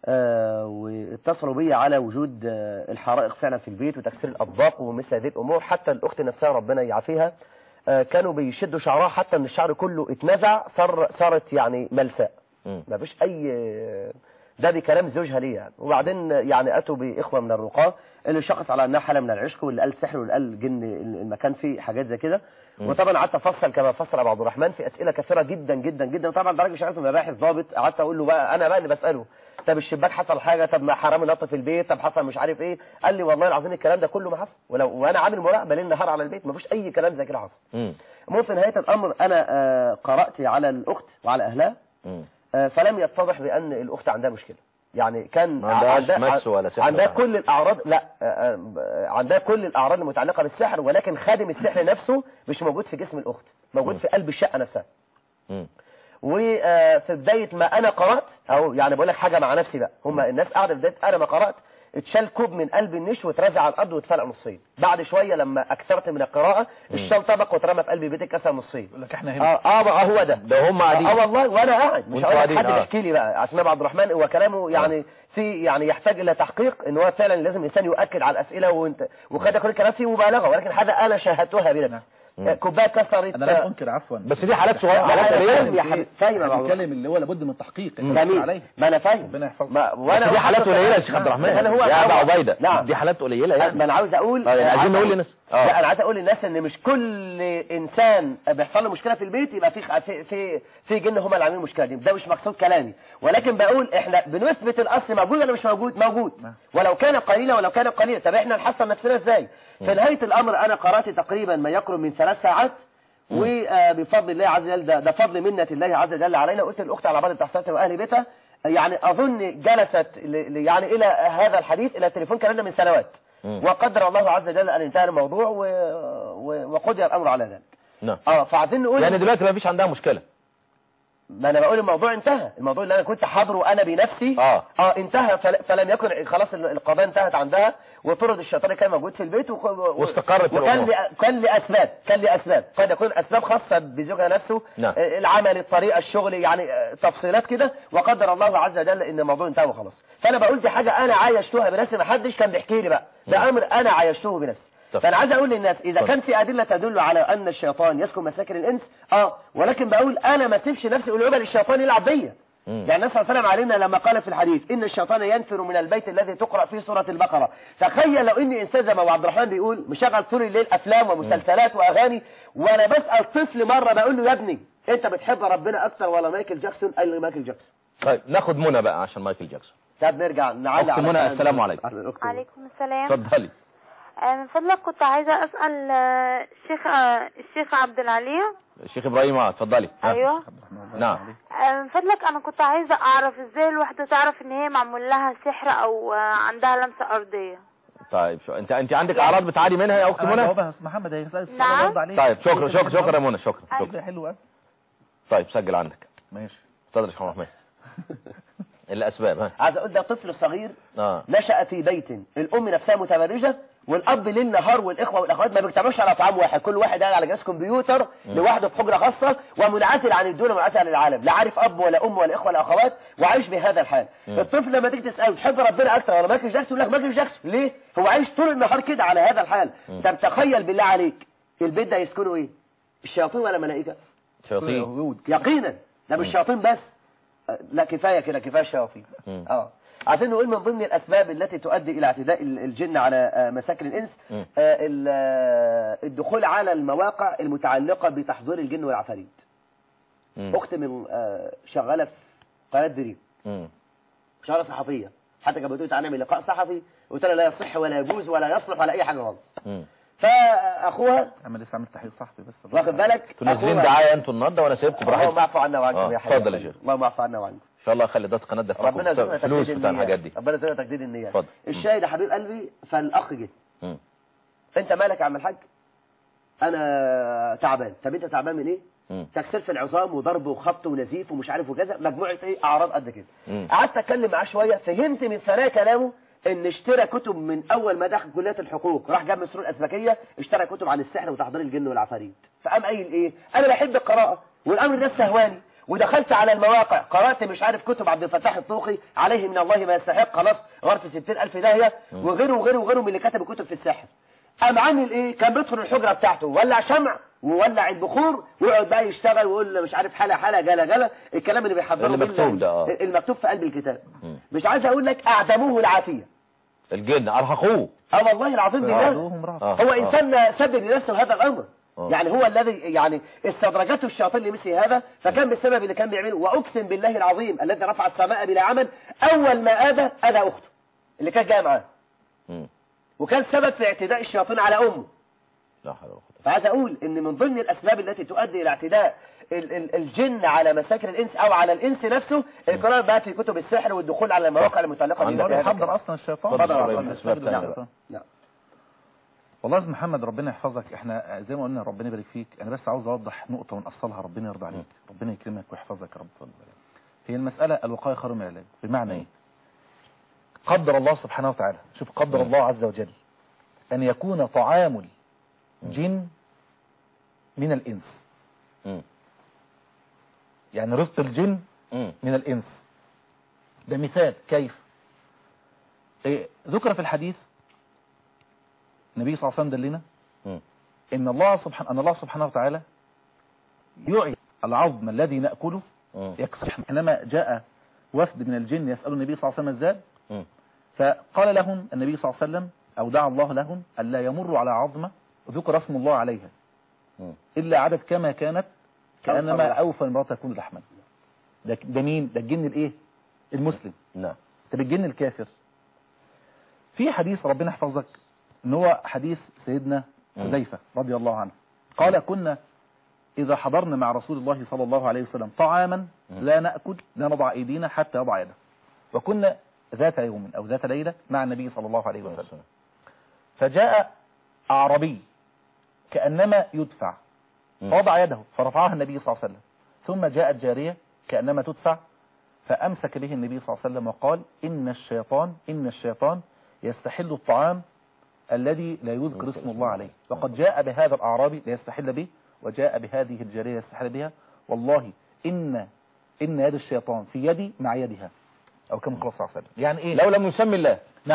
[SPEAKER 5] آه، واتصلوا بي على وجود آه، الحرائق فعلا في البيت وتكسير الأطباق ومثل هذه الأمور حتى الأخت نفسها ربنا يعافيها آه، كانوا بيشدوا شعرها حتى ان الشعر كله اتنزع صار صارت يعني ملفاء
[SPEAKER 4] مم.
[SPEAKER 5] ما فيش اي ده بكلام زوجها ليه يعني وبعدين يعني اتوا باخوه من الرقاه اللي شخص على انها حاله من العشق واللي قال سحر واللي قال جن المكان فيه حاجات زي كده وطبعا قعدت افصل كما فصل ابو عبد الرحمن في اسئله كثيره جدا جدا جدا وطبعا ده راجل مش عارف مباحث ضابط قعدت اقول له بقى انا بقى اللي بساله طب الشباك حصل حاجه طب ما حرامي نط في البيت طب حصل مش عارف ايه قال لي والله العظيم الكلام ده كله ما حصل ولو وانا عامل مراقبه ليل نهار على البيت ما فيش اي كلام زي كده حصل
[SPEAKER 4] مم.
[SPEAKER 5] المهم في نهايه الامر انا آه، قرات على الاخت وعلى اهلها
[SPEAKER 4] مم.
[SPEAKER 5] آه، فلم يتضح بان الاخت عندها مشكله يعني كان
[SPEAKER 4] ما عندهاش
[SPEAKER 5] عندها-
[SPEAKER 4] مس ولا سحر
[SPEAKER 5] عندها
[SPEAKER 4] ولا
[SPEAKER 5] كل الاعراض لا آه، آه، عندها كل الاعراض المتعلقه بالسحر ولكن خادم السحر نفسه مش موجود في جسم الاخت موجود
[SPEAKER 4] م.
[SPEAKER 5] في قلب الشقه نفسها
[SPEAKER 4] مم.
[SPEAKER 5] وفي بدايه ما انا قرات او يعني بقول لك حاجه مع نفسي بقى هم الناس قاعده في بدايه انا ما قرات اتشال كوب من قلب النش واترزع على الارض واتفلق نصين بعد شويه لما اكثرت من القراءه الشال طبق واترمى في قلب بيتي اتكسر نصين
[SPEAKER 6] يقول لك احنا هنا
[SPEAKER 5] اه اه بقى هو ده
[SPEAKER 4] ده هم قاعدين
[SPEAKER 5] اه والله وانا قاعد مش
[SPEAKER 4] وانتوا
[SPEAKER 5] هقول لك
[SPEAKER 4] قاعدين،
[SPEAKER 5] حد
[SPEAKER 4] آه.
[SPEAKER 5] بيحكي لي بقى عشان ابو عبد الرحمن هو كلامه يعني في يعني يحتاج الى تحقيق ان هو فعلا لازم الانسان يؤكد على الاسئله وانت وقد يكون الكلام فيه مبالغه ولكن هذا انا شاهدتها بنفسي
[SPEAKER 4] مم.
[SPEAKER 5] كوبايه كسرت
[SPEAKER 6] انا لا انكر عفوا
[SPEAKER 4] بس دي حالات صغيره
[SPEAKER 5] لا،
[SPEAKER 4] حالات
[SPEAKER 5] لا،
[SPEAKER 4] قليله
[SPEAKER 5] فاهم يا حبيبي فاهم يا
[SPEAKER 6] انا
[SPEAKER 5] معروف.
[SPEAKER 6] بتكلم اللي هو لابد من التحقيق
[SPEAKER 5] جميل
[SPEAKER 6] عليه
[SPEAKER 5] ما انا فاهم
[SPEAKER 6] ربنا يحفظك.
[SPEAKER 5] ما
[SPEAKER 4] بس دي حالات قليله يا شيخ عبد الرحمن
[SPEAKER 5] أنا هو
[SPEAKER 4] يا ابو
[SPEAKER 5] عاوز-
[SPEAKER 4] عبيده
[SPEAKER 5] نعم.
[SPEAKER 4] دي حالات قليله
[SPEAKER 5] ما
[SPEAKER 4] يعني
[SPEAKER 5] انا عاوز اقول
[SPEAKER 4] آه، يعني عايزين
[SPEAKER 5] عاوز
[SPEAKER 4] نقول
[SPEAKER 5] أقول-
[SPEAKER 4] للناس. آه.
[SPEAKER 5] لا انا عايز اقول للناس ان مش كل انسان بيحصل له مشكله في البيت يبقى في في في, في جن هم اللي عاملين المشكله دي ده مش مقصود كلامي ولكن بقول احنا بنثبت الاصل موجود ولا مش موجود موجود
[SPEAKER 6] نعم.
[SPEAKER 5] ولو كان قليلا ولو كان قليلا طب احنا نحصن نفسنا ازاي في نهايه الامر انا قرات تقريبا ما يقرب من ثلاث ساعات وبفضل الله عز وجل ده, ده فضل منة الله عز وجل علينا قلت الاخت على بعض التحصيلات واهل بيتها يعني اظن جلست ل- ل- يعني الى هذا الحديث الى التليفون كلامنا من سنوات
[SPEAKER 4] مم.
[SPEAKER 5] وقدر الله عز وجل ان انتهى الموضوع و... و... وقضي الامر على ذلك
[SPEAKER 4] نعم
[SPEAKER 5] اه فعايزين نقول
[SPEAKER 4] يعني دلوقتي ما فيش عندها مشكله
[SPEAKER 5] ما انا بقول الموضوع انتهى الموضوع اللي انا كنت حاضره انا بنفسي
[SPEAKER 4] اه
[SPEAKER 5] اه انتهى فل... فلم يكن خلاص ال- القضايا انتهت عندها وطرد الشيطان اللي كان موجود في البيت وخ... و...
[SPEAKER 4] واستقرت
[SPEAKER 5] وكان
[SPEAKER 4] الأمور.
[SPEAKER 5] لي... كان لاسباب كان لاسباب قد يكون اسباب خاصه بزوجها نفسه
[SPEAKER 4] نعم.
[SPEAKER 5] آه، العمل الطريقه الشغل يعني آه، تفصيلات كده وقدر الله عز وجل ان الموضوع انتهى وخلاص فانا بقول دي حاجه انا عايشتها بنفسي ما حدش كان بيحكي لي بقى ده امر انا عايشته بنفسي
[SPEAKER 4] اتفق.
[SPEAKER 5] فانا عايز اقول للناس اذا
[SPEAKER 4] اتفضل.
[SPEAKER 5] كان في ادله تدل على ان الشيطان يسكن مساكن الانس اه ولكن بقول انا ما اسيبش نفسي قلوبا للشيطان يلعب بيا
[SPEAKER 4] مم.
[SPEAKER 5] يعني النبي صلى الله عليه وسلم علمنا لما قال في الحديث ان الشيطان ينفر من البيت الذي تقرا فيه سوره البقره تخيل لو اني انسان زي ما ابو عبد الرحمن بيقول مشغل طول الليل افلام ومسلسلات واغاني وانا بسال طفل مره بقول له يا ابني انت بتحب ربنا اكتر ولا مايكل جاكسون قال لي مايكل جاكسون
[SPEAKER 4] طيب ناخد منى بقى عشان مايكل جاكسون
[SPEAKER 5] طب نرجع نعلق
[SPEAKER 4] أخت
[SPEAKER 5] على
[SPEAKER 4] منى،
[SPEAKER 5] كلام-
[SPEAKER 4] السلام عليكم.
[SPEAKER 5] أهلا، أخت منى.
[SPEAKER 7] عليكم السلام
[SPEAKER 4] اتفضلي
[SPEAKER 7] آه، من فضلك كنت عايزة أسأل آه، الشيخ آه، الشيخ عبد العلي
[SPEAKER 4] الشيخ ابراهيم اه اتفضلي ها.
[SPEAKER 7] أيوه
[SPEAKER 4] نعم
[SPEAKER 7] آه، من فضلك أنا كنت عايزة أعرف إزاي الواحدة تعرف إن هي معمول لها سحر أو آه، عندها لمسة أرضية
[SPEAKER 4] طيب شو انت انت عندك اعراض بتعاني منها يا اخت
[SPEAKER 6] انا
[SPEAKER 4] منى
[SPEAKER 6] جاوبها يا أستاذ محمد هي مسألة الصلاة
[SPEAKER 7] نعم.
[SPEAKER 6] برضه عليك
[SPEAKER 4] طيب شكرا شكرا شكرا يا منى شكرا
[SPEAKER 7] أيوة.
[SPEAKER 4] شكرا
[SPEAKER 6] حلو أوي.
[SPEAKER 4] طيب سجل عندك
[SPEAKER 6] ماشي
[SPEAKER 4] اتفضل يا شيخ محمد الاسباب ها
[SPEAKER 5] عايز اقول ده طفل صغير
[SPEAKER 4] اه
[SPEAKER 5] نشأ في بيت الأم نفسها متبرجة والأب ليل نهار والإخوة والأخوات ما بيجتمعوش على طعام واحد كل واحد قاعد على جهاز كمبيوتر لوحده في حجرة خاصة ومنعزل عن الدنيا ومنعزل عن العالم لا عارف أب ولا أم ولا إخوة ولا أخوات وعايش بهذا الحال الطفل لما تيجي تسأله تحب ربنا أكتر ولا مايكل جاكسون يقول لك مايكل جاكسون ليه؟ هو عايش طول النهار كده على هذا الحال طب تخيل بالله عليك البيت ده يسكنه إيه؟ الشياطين ولا ملائكة؟
[SPEAKER 4] شياطين
[SPEAKER 6] وجود
[SPEAKER 5] يقينا ده مش شياطين بس أه، لا كفايه كده كفايه شياطين
[SPEAKER 4] مم.
[SPEAKER 5] اه عايزين نقول من ضمن الاسباب التي تؤدي الى اعتداء ال- الجن على آه، مساكن الانس
[SPEAKER 4] مم.
[SPEAKER 5] آه، ال- آه، الدخول على المواقع المتعلقه بتحضير الجن والعفاريت
[SPEAKER 4] مم.
[SPEAKER 5] اخت من آه، شغاله في قناه دريم
[SPEAKER 4] مم.
[SPEAKER 5] شغاله صحفيه حتى كانت بتقول تعالى نعمل لقاء صحفي قلت لها لا يصح ولا يجوز ولا يصلح ولا اي حاجه خالص
[SPEAKER 4] مم.
[SPEAKER 5] فاخوها
[SPEAKER 6] انا لسه عامل تحليل صحفي بس
[SPEAKER 5] واخد بالك
[SPEAKER 4] تنزلين
[SPEAKER 5] أخوها-
[SPEAKER 4] دعايه انتوا النهارده وانا سايبكم
[SPEAKER 5] اللهم
[SPEAKER 4] براحتكم
[SPEAKER 5] اعفو عنا وعنكم
[SPEAKER 4] آه،
[SPEAKER 5] يا حبيبي
[SPEAKER 4] اتفضل يا شيخ.
[SPEAKER 5] اللهم اعفو عنا وعنكم
[SPEAKER 4] ان شاء الله خلي ده قناه دفع
[SPEAKER 5] ربنا يرزقنا
[SPEAKER 4] فلوس
[SPEAKER 5] تجديد
[SPEAKER 4] بتاع
[SPEAKER 5] النيات.
[SPEAKER 4] الحاجات دي
[SPEAKER 5] ربنا يرزقنا تجديد النيات
[SPEAKER 4] اتفضل.
[SPEAKER 5] الشاهد يا حبيب قلبي فالاخ جه
[SPEAKER 4] مم.
[SPEAKER 5] انت مالك يا عم الحاج انا تعبان طب انت تعبان من ايه
[SPEAKER 4] مم.
[SPEAKER 5] تكسير في العظام وضرب وخبط ونزيف ومش عارف وكذا مجموعه ايه اعراض قد كده
[SPEAKER 4] مم.
[SPEAKER 5] قعدت اتكلم معاه شويه فهمت من ثنايا كلامه ان اشترى كتب من اول ما دخل كليه الحقوق راح جاب مصر الاسبكيه اشترى كتب عن السحر وتحضير الجن والعفاريت فقام قايل ايه انا بحب القراءه والامر ده استهواني ودخلت على المواقع قرأت مش عارف كتب عبد الفتاح الطوخي عليه من الله ما يستحق خلاص غرف ستين ألف داهية وغيره وغيره وغيره من اللي كتب كتب في السحر قام عامل ايه كان بيدخل الحجرة بتاعته ولع شمع وولع البخور ويقعد بقى يشتغل ويقول مش عارف حالة حالة جلا جلا الكلام اللي بيحضره
[SPEAKER 4] اللي
[SPEAKER 5] بال-
[SPEAKER 4] مكتوب ده، آه.
[SPEAKER 5] المكتوب في قلب الكتاب
[SPEAKER 4] مم.
[SPEAKER 5] مش عايز اقول لك اعدموه العافية
[SPEAKER 4] الجن ارهقوه
[SPEAKER 5] اه والله العظيم بالله
[SPEAKER 6] بعضهم رهق.
[SPEAKER 4] آه.
[SPEAKER 5] هو
[SPEAKER 4] آه.
[SPEAKER 5] انسان سبب لنفسه هذا الامر
[SPEAKER 4] آه.
[SPEAKER 5] يعني هو الذي يعني استدرجته الشياطين لمثل هذا فكان بالسبب اللي كان بيعمله واقسم بالله العظيم الذي رفع السماء بلا عمل اول ما اذى اذى اخته اللي كانت جايه معاه
[SPEAKER 4] مم.
[SPEAKER 5] وكان سبب في اعتداء الشياطين على امه
[SPEAKER 4] لا حول ولا قوه
[SPEAKER 5] فعايز اقول ان من ضمن الاسباب التي تؤدي الى اعتداء ال- ال- الجن على مساكن الانس او على الانس نفسه القراءه بقى في كتب السحر والدخول على المواقع المتعلقه
[SPEAKER 4] عندك
[SPEAKER 5] بها
[SPEAKER 6] هو يحضر اصلا الشيطان
[SPEAKER 4] اتفضل
[SPEAKER 5] يا
[SPEAKER 6] يحضر
[SPEAKER 5] رب.
[SPEAKER 6] الأسباب
[SPEAKER 4] أسباب تانية
[SPEAKER 6] الشيطان.
[SPEAKER 5] نعم
[SPEAKER 6] والله يا أستاذ محمد ربنا يحفظك احنا زي ما قلنا ربنا يبارك فيك انا بس عاوز اوضح نقطه ونأصلها ربنا يرضى عليك ربنا يكرمك ويحفظك يا رب هي المساله الوقايه خير من العلاج بمعنى ايه قدر الله سبحانه وتعالى شوف قدر الله عز وجل ان يكون طعام الجن من الانس
[SPEAKER 4] مم.
[SPEAKER 6] يعني رزق الجن
[SPEAKER 4] مم.
[SPEAKER 6] من الإنس ده مثال كيف إيه ذكر في الحديث النبي صلى الله عليه وسلم دلنا
[SPEAKER 4] مم.
[SPEAKER 6] إن الله سبحانه أن الله سبحانه وتعالى يعي العظم الذي نأكله
[SPEAKER 4] مم.
[SPEAKER 6] يكسر حينما جاء وفد من الجن يسأل النبي صلى الله عليه وسلم الزاد
[SPEAKER 4] مم.
[SPEAKER 6] فقال لهم النبي صلى الله عليه وسلم أو دعا الله لهم ألا يمروا على عظمة ذكر اسم الله عليها
[SPEAKER 4] مم.
[SPEAKER 6] إلا عدد كما كانت كأنما
[SPEAKER 5] لحم.
[SPEAKER 6] أوفى المرأة تكون لحما ده ده مين ده الجن الإيه المسلم
[SPEAKER 4] نعم
[SPEAKER 6] طب الجن الكافر في حديث ربنا يحفظك ان هو حديث سيدنا
[SPEAKER 4] مم.
[SPEAKER 6] حذيفة رضي الله عنه قال كنا إذا حضرنا مع رسول الله صلى الله عليه وسلم طعاما لا نأكل لا نضع أيدينا حتى يضع يده وكنا ذات يوم أو ذات ليلة مع النبي صلى الله عليه وسلم فجاء أعربي كأنما يدفع
[SPEAKER 4] مم.
[SPEAKER 6] فوضع يده فرفعها النبي صلى الله عليه وسلم ثم جاءت جارية كأنما تدفع فأمسك به النبي صلى الله عليه وسلم وقال إن الشيطان إن الشيطان يستحل الطعام الذي لا يذكر اسم الله عليه وقد جاء بهذا الأعرابي ليستحل به وجاء بهذه الجارية يستحل بها والله إن إن يد الشيطان في يدي مع يدها أو كما قال صلى الله عليه وسلم يعني إيه
[SPEAKER 4] لو لم يسمي الله
[SPEAKER 6] نعم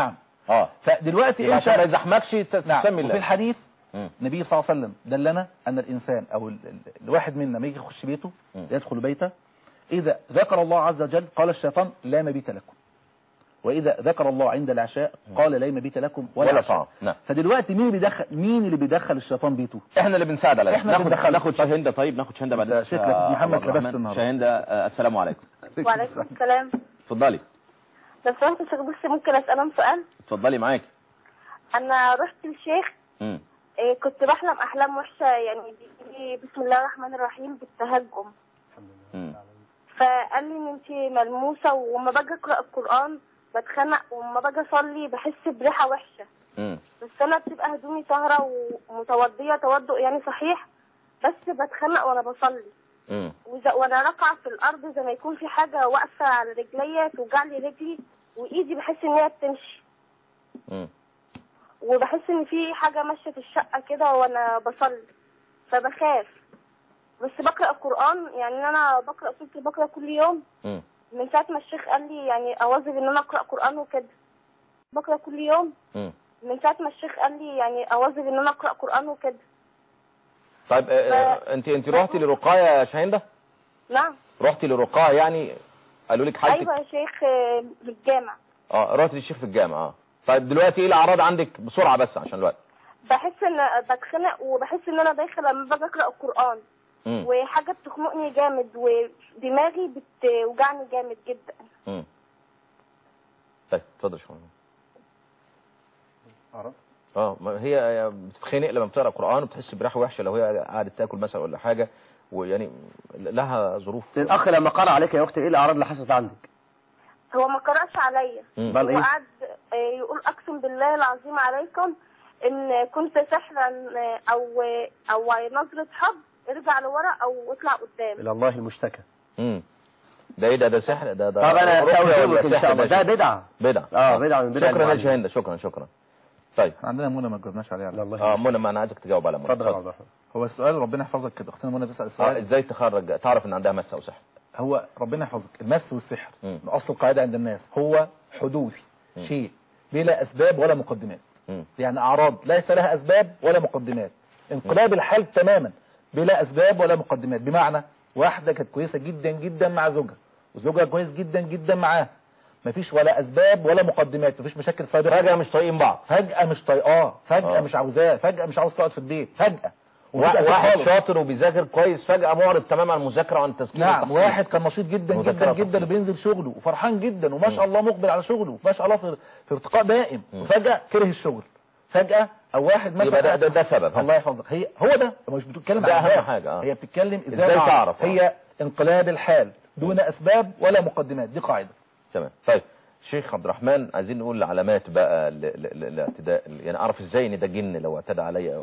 [SPEAKER 4] اه
[SPEAKER 6] فدلوقتي
[SPEAKER 4] يبقى
[SPEAKER 6] انت
[SPEAKER 4] عشان ما يزحمكش
[SPEAKER 6] نعم
[SPEAKER 4] تسمي
[SPEAKER 6] وفي
[SPEAKER 4] الله
[SPEAKER 6] الحديث
[SPEAKER 4] مم.
[SPEAKER 6] النبي صلى الله عليه وسلم دلنا ان الانسان او ال- ال- الواحد منا لما يجي يخش بيته
[SPEAKER 4] مم.
[SPEAKER 6] يدخل بيته اذا ذكر الله عز وجل قال الشيطان لا مبيت لكم واذا ذكر الله عند العشاء قال لا مبيت لكم ولا,
[SPEAKER 4] ولا
[SPEAKER 6] عشاء.
[SPEAKER 4] طعام نعم
[SPEAKER 6] فدلوقتي مين اللي بيدخل مين اللي بيدخل الشيطان بيته
[SPEAKER 4] احنا اللي بنساعد على
[SPEAKER 6] إحنا
[SPEAKER 4] ناخد
[SPEAKER 6] بندخل.
[SPEAKER 4] ناخد شاهندة طيب ناخد شاهندة بعد
[SPEAKER 6] أنت شكلك محمد لبست النهاردة.
[SPEAKER 4] شاهندة آه، السلام عليكم
[SPEAKER 7] وعليكم السلام
[SPEAKER 4] اتفضلي
[SPEAKER 7] لو سمحت يا شيخ بس ممكن اسالهم سؤال
[SPEAKER 4] اتفضلي معاك
[SPEAKER 7] انا رحت للشيخ
[SPEAKER 4] مم.
[SPEAKER 7] إيه، كنت بحلم احلام وحشه يعني بيجي بسم الله الرحمن الرحيم بالتهجم
[SPEAKER 4] مم.
[SPEAKER 7] فقال لي ان انت ملموسه وما باجي اقرا القران بتخنق وما باجي اصلي بحس بريحه وحشه
[SPEAKER 4] مم.
[SPEAKER 7] بس انا بتبقى هدومي طاهره ومتوضيه توضؤ يعني صحيح بس بتخنق وانا بصلي
[SPEAKER 4] مم.
[SPEAKER 7] وز- وانا راكعه في الارض زي ما يكون في حاجه واقفه على رجليا توجع لي رجلي وايدي بحس ان هي بتمشي
[SPEAKER 4] مم.
[SPEAKER 7] وبحس ان في حاجه ماشيه في الشقه كده وانا بصلي فبخاف بس بقرا القران يعني ان انا بقرا سوره البقره كل يوم
[SPEAKER 4] مم.
[SPEAKER 7] من ساعه ما الشيخ قال لي يعني اواظب ان انا اقرا قران وكده بقرا كل يوم
[SPEAKER 4] مم.
[SPEAKER 7] من ساعه ما الشيخ قال لي يعني اواظب ان انا اقرا قران وكده
[SPEAKER 4] طيب آه، آه، انت انت رحتي لرقاية يا شاهندة
[SPEAKER 7] نعم
[SPEAKER 4] رحتي لرقاية يعني قالوا لك حالتك
[SPEAKER 7] ايوه يا شيخ آه، في الجامع
[SPEAKER 4] اه رحتي للشيخ في الجامعة اه طيب دلوقتي ايه الاعراض عندك بسرعة بس عشان الوقت
[SPEAKER 7] بحس ان بتخنق وبحس ان انا دايخه لما باجي اقرا القران
[SPEAKER 4] مم.
[SPEAKER 7] وحاجه بتخنقني جامد ودماغي بتوجعني جامد جدا
[SPEAKER 4] مم. طيب اتفضل يا شيخ اه ما هي بتتخنق لما بتقرا قران وبتحس بريحه وحشه لو هي قعدت تاكل مثلا ولا حاجه ويعني لها ظروف
[SPEAKER 5] الاخ لما قرأ عليك يا اختي ايه الاعراض اللي حصلت عندك
[SPEAKER 7] هو ما قرأش عليا
[SPEAKER 4] مم.
[SPEAKER 5] بل ايه
[SPEAKER 7] وقعد آه، يقول اقسم بالله العظيم عليكم ان كنت سحرا آه، او او نظرة حب ارجع لورا او اطلع قدام
[SPEAKER 5] الى الله المشتكى
[SPEAKER 4] امم ده ايه ده ده سحر ده ده
[SPEAKER 5] طب انا
[SPEAKER 4] رقية ولا
[SPEAKER 5] استوعبك ان
[SPEAKER 4] سحر
[SPEAKER 5] شاء الله ده
[SPEAKER 4] شيء؟
[SPEAKER 5] بدعه
[SPEAKER 4] بدعه
[SPEAKER 5] اه بدعه من بدع
[SPEAKER 4] شكرا يا
[SPEAKER 5] المعلم.
[SPEAKER 4] شاهندة شكرا شكرا طيب
[SPEAKER 6] عندنا منى ما جاوبناش عليها
[SPEAKER 5] الى الله
[SPEAKER 4] اه منى ما انا عايزك تجاوب على منى
[SPEAKER 5] اتفضل يا عبد الرحمن
[SPEAKER 6] هو السؤال ربنا يحفظك كده اختنا منى بتسال
[SPEAKER 4] اه
[SPEAKER 6] السؤال
[SPEAKER 4] ازاي تخرج تعرف ان عندها مس او سحر
[SPEAKER 6] هو ربنا يحفظك المس والسحر
[SPEAKER 4] مم.
[SPEAKER 6] من اصل القاعده عند الناس هو حدوث
[SPEAKER 4] مم.
[SPEAKER 6] شيء بلا اسباب ولا مقدمات
[SPEAKER 4] مم.
[SPEAKER 6] يعني اعراض ليس لها اسباب ولا مقدمات انقلاب الحال تماما بلا اسباب ولا مقدمات بمعنى واحده كانت كويسه جدا جدا مع زوجها وزوجها كويس جدا جدا معاها مفيش ولا اسباب ولا مقدمات مفيش مشاكل سابقه
[SPEAKER 4] فجأة مش طايقين بعض
[SPEAKER 6] فجاه مش طايقاه فجاه
[SPEAKER 4] آه.
[SPEAKER 6] مش عاوزاه فجاه مش عاوز تقعد في البيت فجاه وفجأة
[SPEAKER 4] وا- واحد
[SPEAKER 6] خالص.
[SPEAKER 4] شاطر وبيذاكر كويس فجأة معرض تماما عن المذاكرة وعن التسكين
[SPEAKER 6] نعم
[SPEAKER 4] والتحصيل.
[SPEAKER 6] واحد كان نشيط جدا
[SPEAKER 4] مذاكرة
[SPEAKER 6] جدا
[SPEAKER 4] وتحصيل.
[SPEAKER 6] جدا وبينزل شغله وفرحان جدا وما
[SPEAKER 4] مم.
[SPEAKER 6] شاء الله مقبل على شغله ما شاء الله في, في ارتقاء دائم
[SPEAKER 4] مم.
[SPEAKER 6] وفجأة كره الشغل فجأة او واحد مثلا
[SPEAKER 4] يبقى ده, ده, ده سبب ها؟
[SPEAKER 6] الله يحفظك هي هو ده مش بتتكلم
[SPEAKER 4] ده
[SPEAKER 6] عن
[SPEAKER 4] أهم
[SPEAKER 6] أسباب.
[SPEAKER 4] حاجة، آه.
[SPEAKER 6] هي بتتكلم ازاي,
[SPEAKER 4] إزاي
[SPEAKER 6] نعرف.
[SPEAKER 4] تعرف، آه.
[SPEAKER 6] هي انقلاب الحال دون اسباب ولا مقدمات دي قاعدة
[SPEAKER 4] تمام طيب شيخ عبد الرحمن عايزين نقول العلامات بقى ل- ل- ل- الاعتداء يعني اعرف ازاي ان ده جن لو اعتدى عليا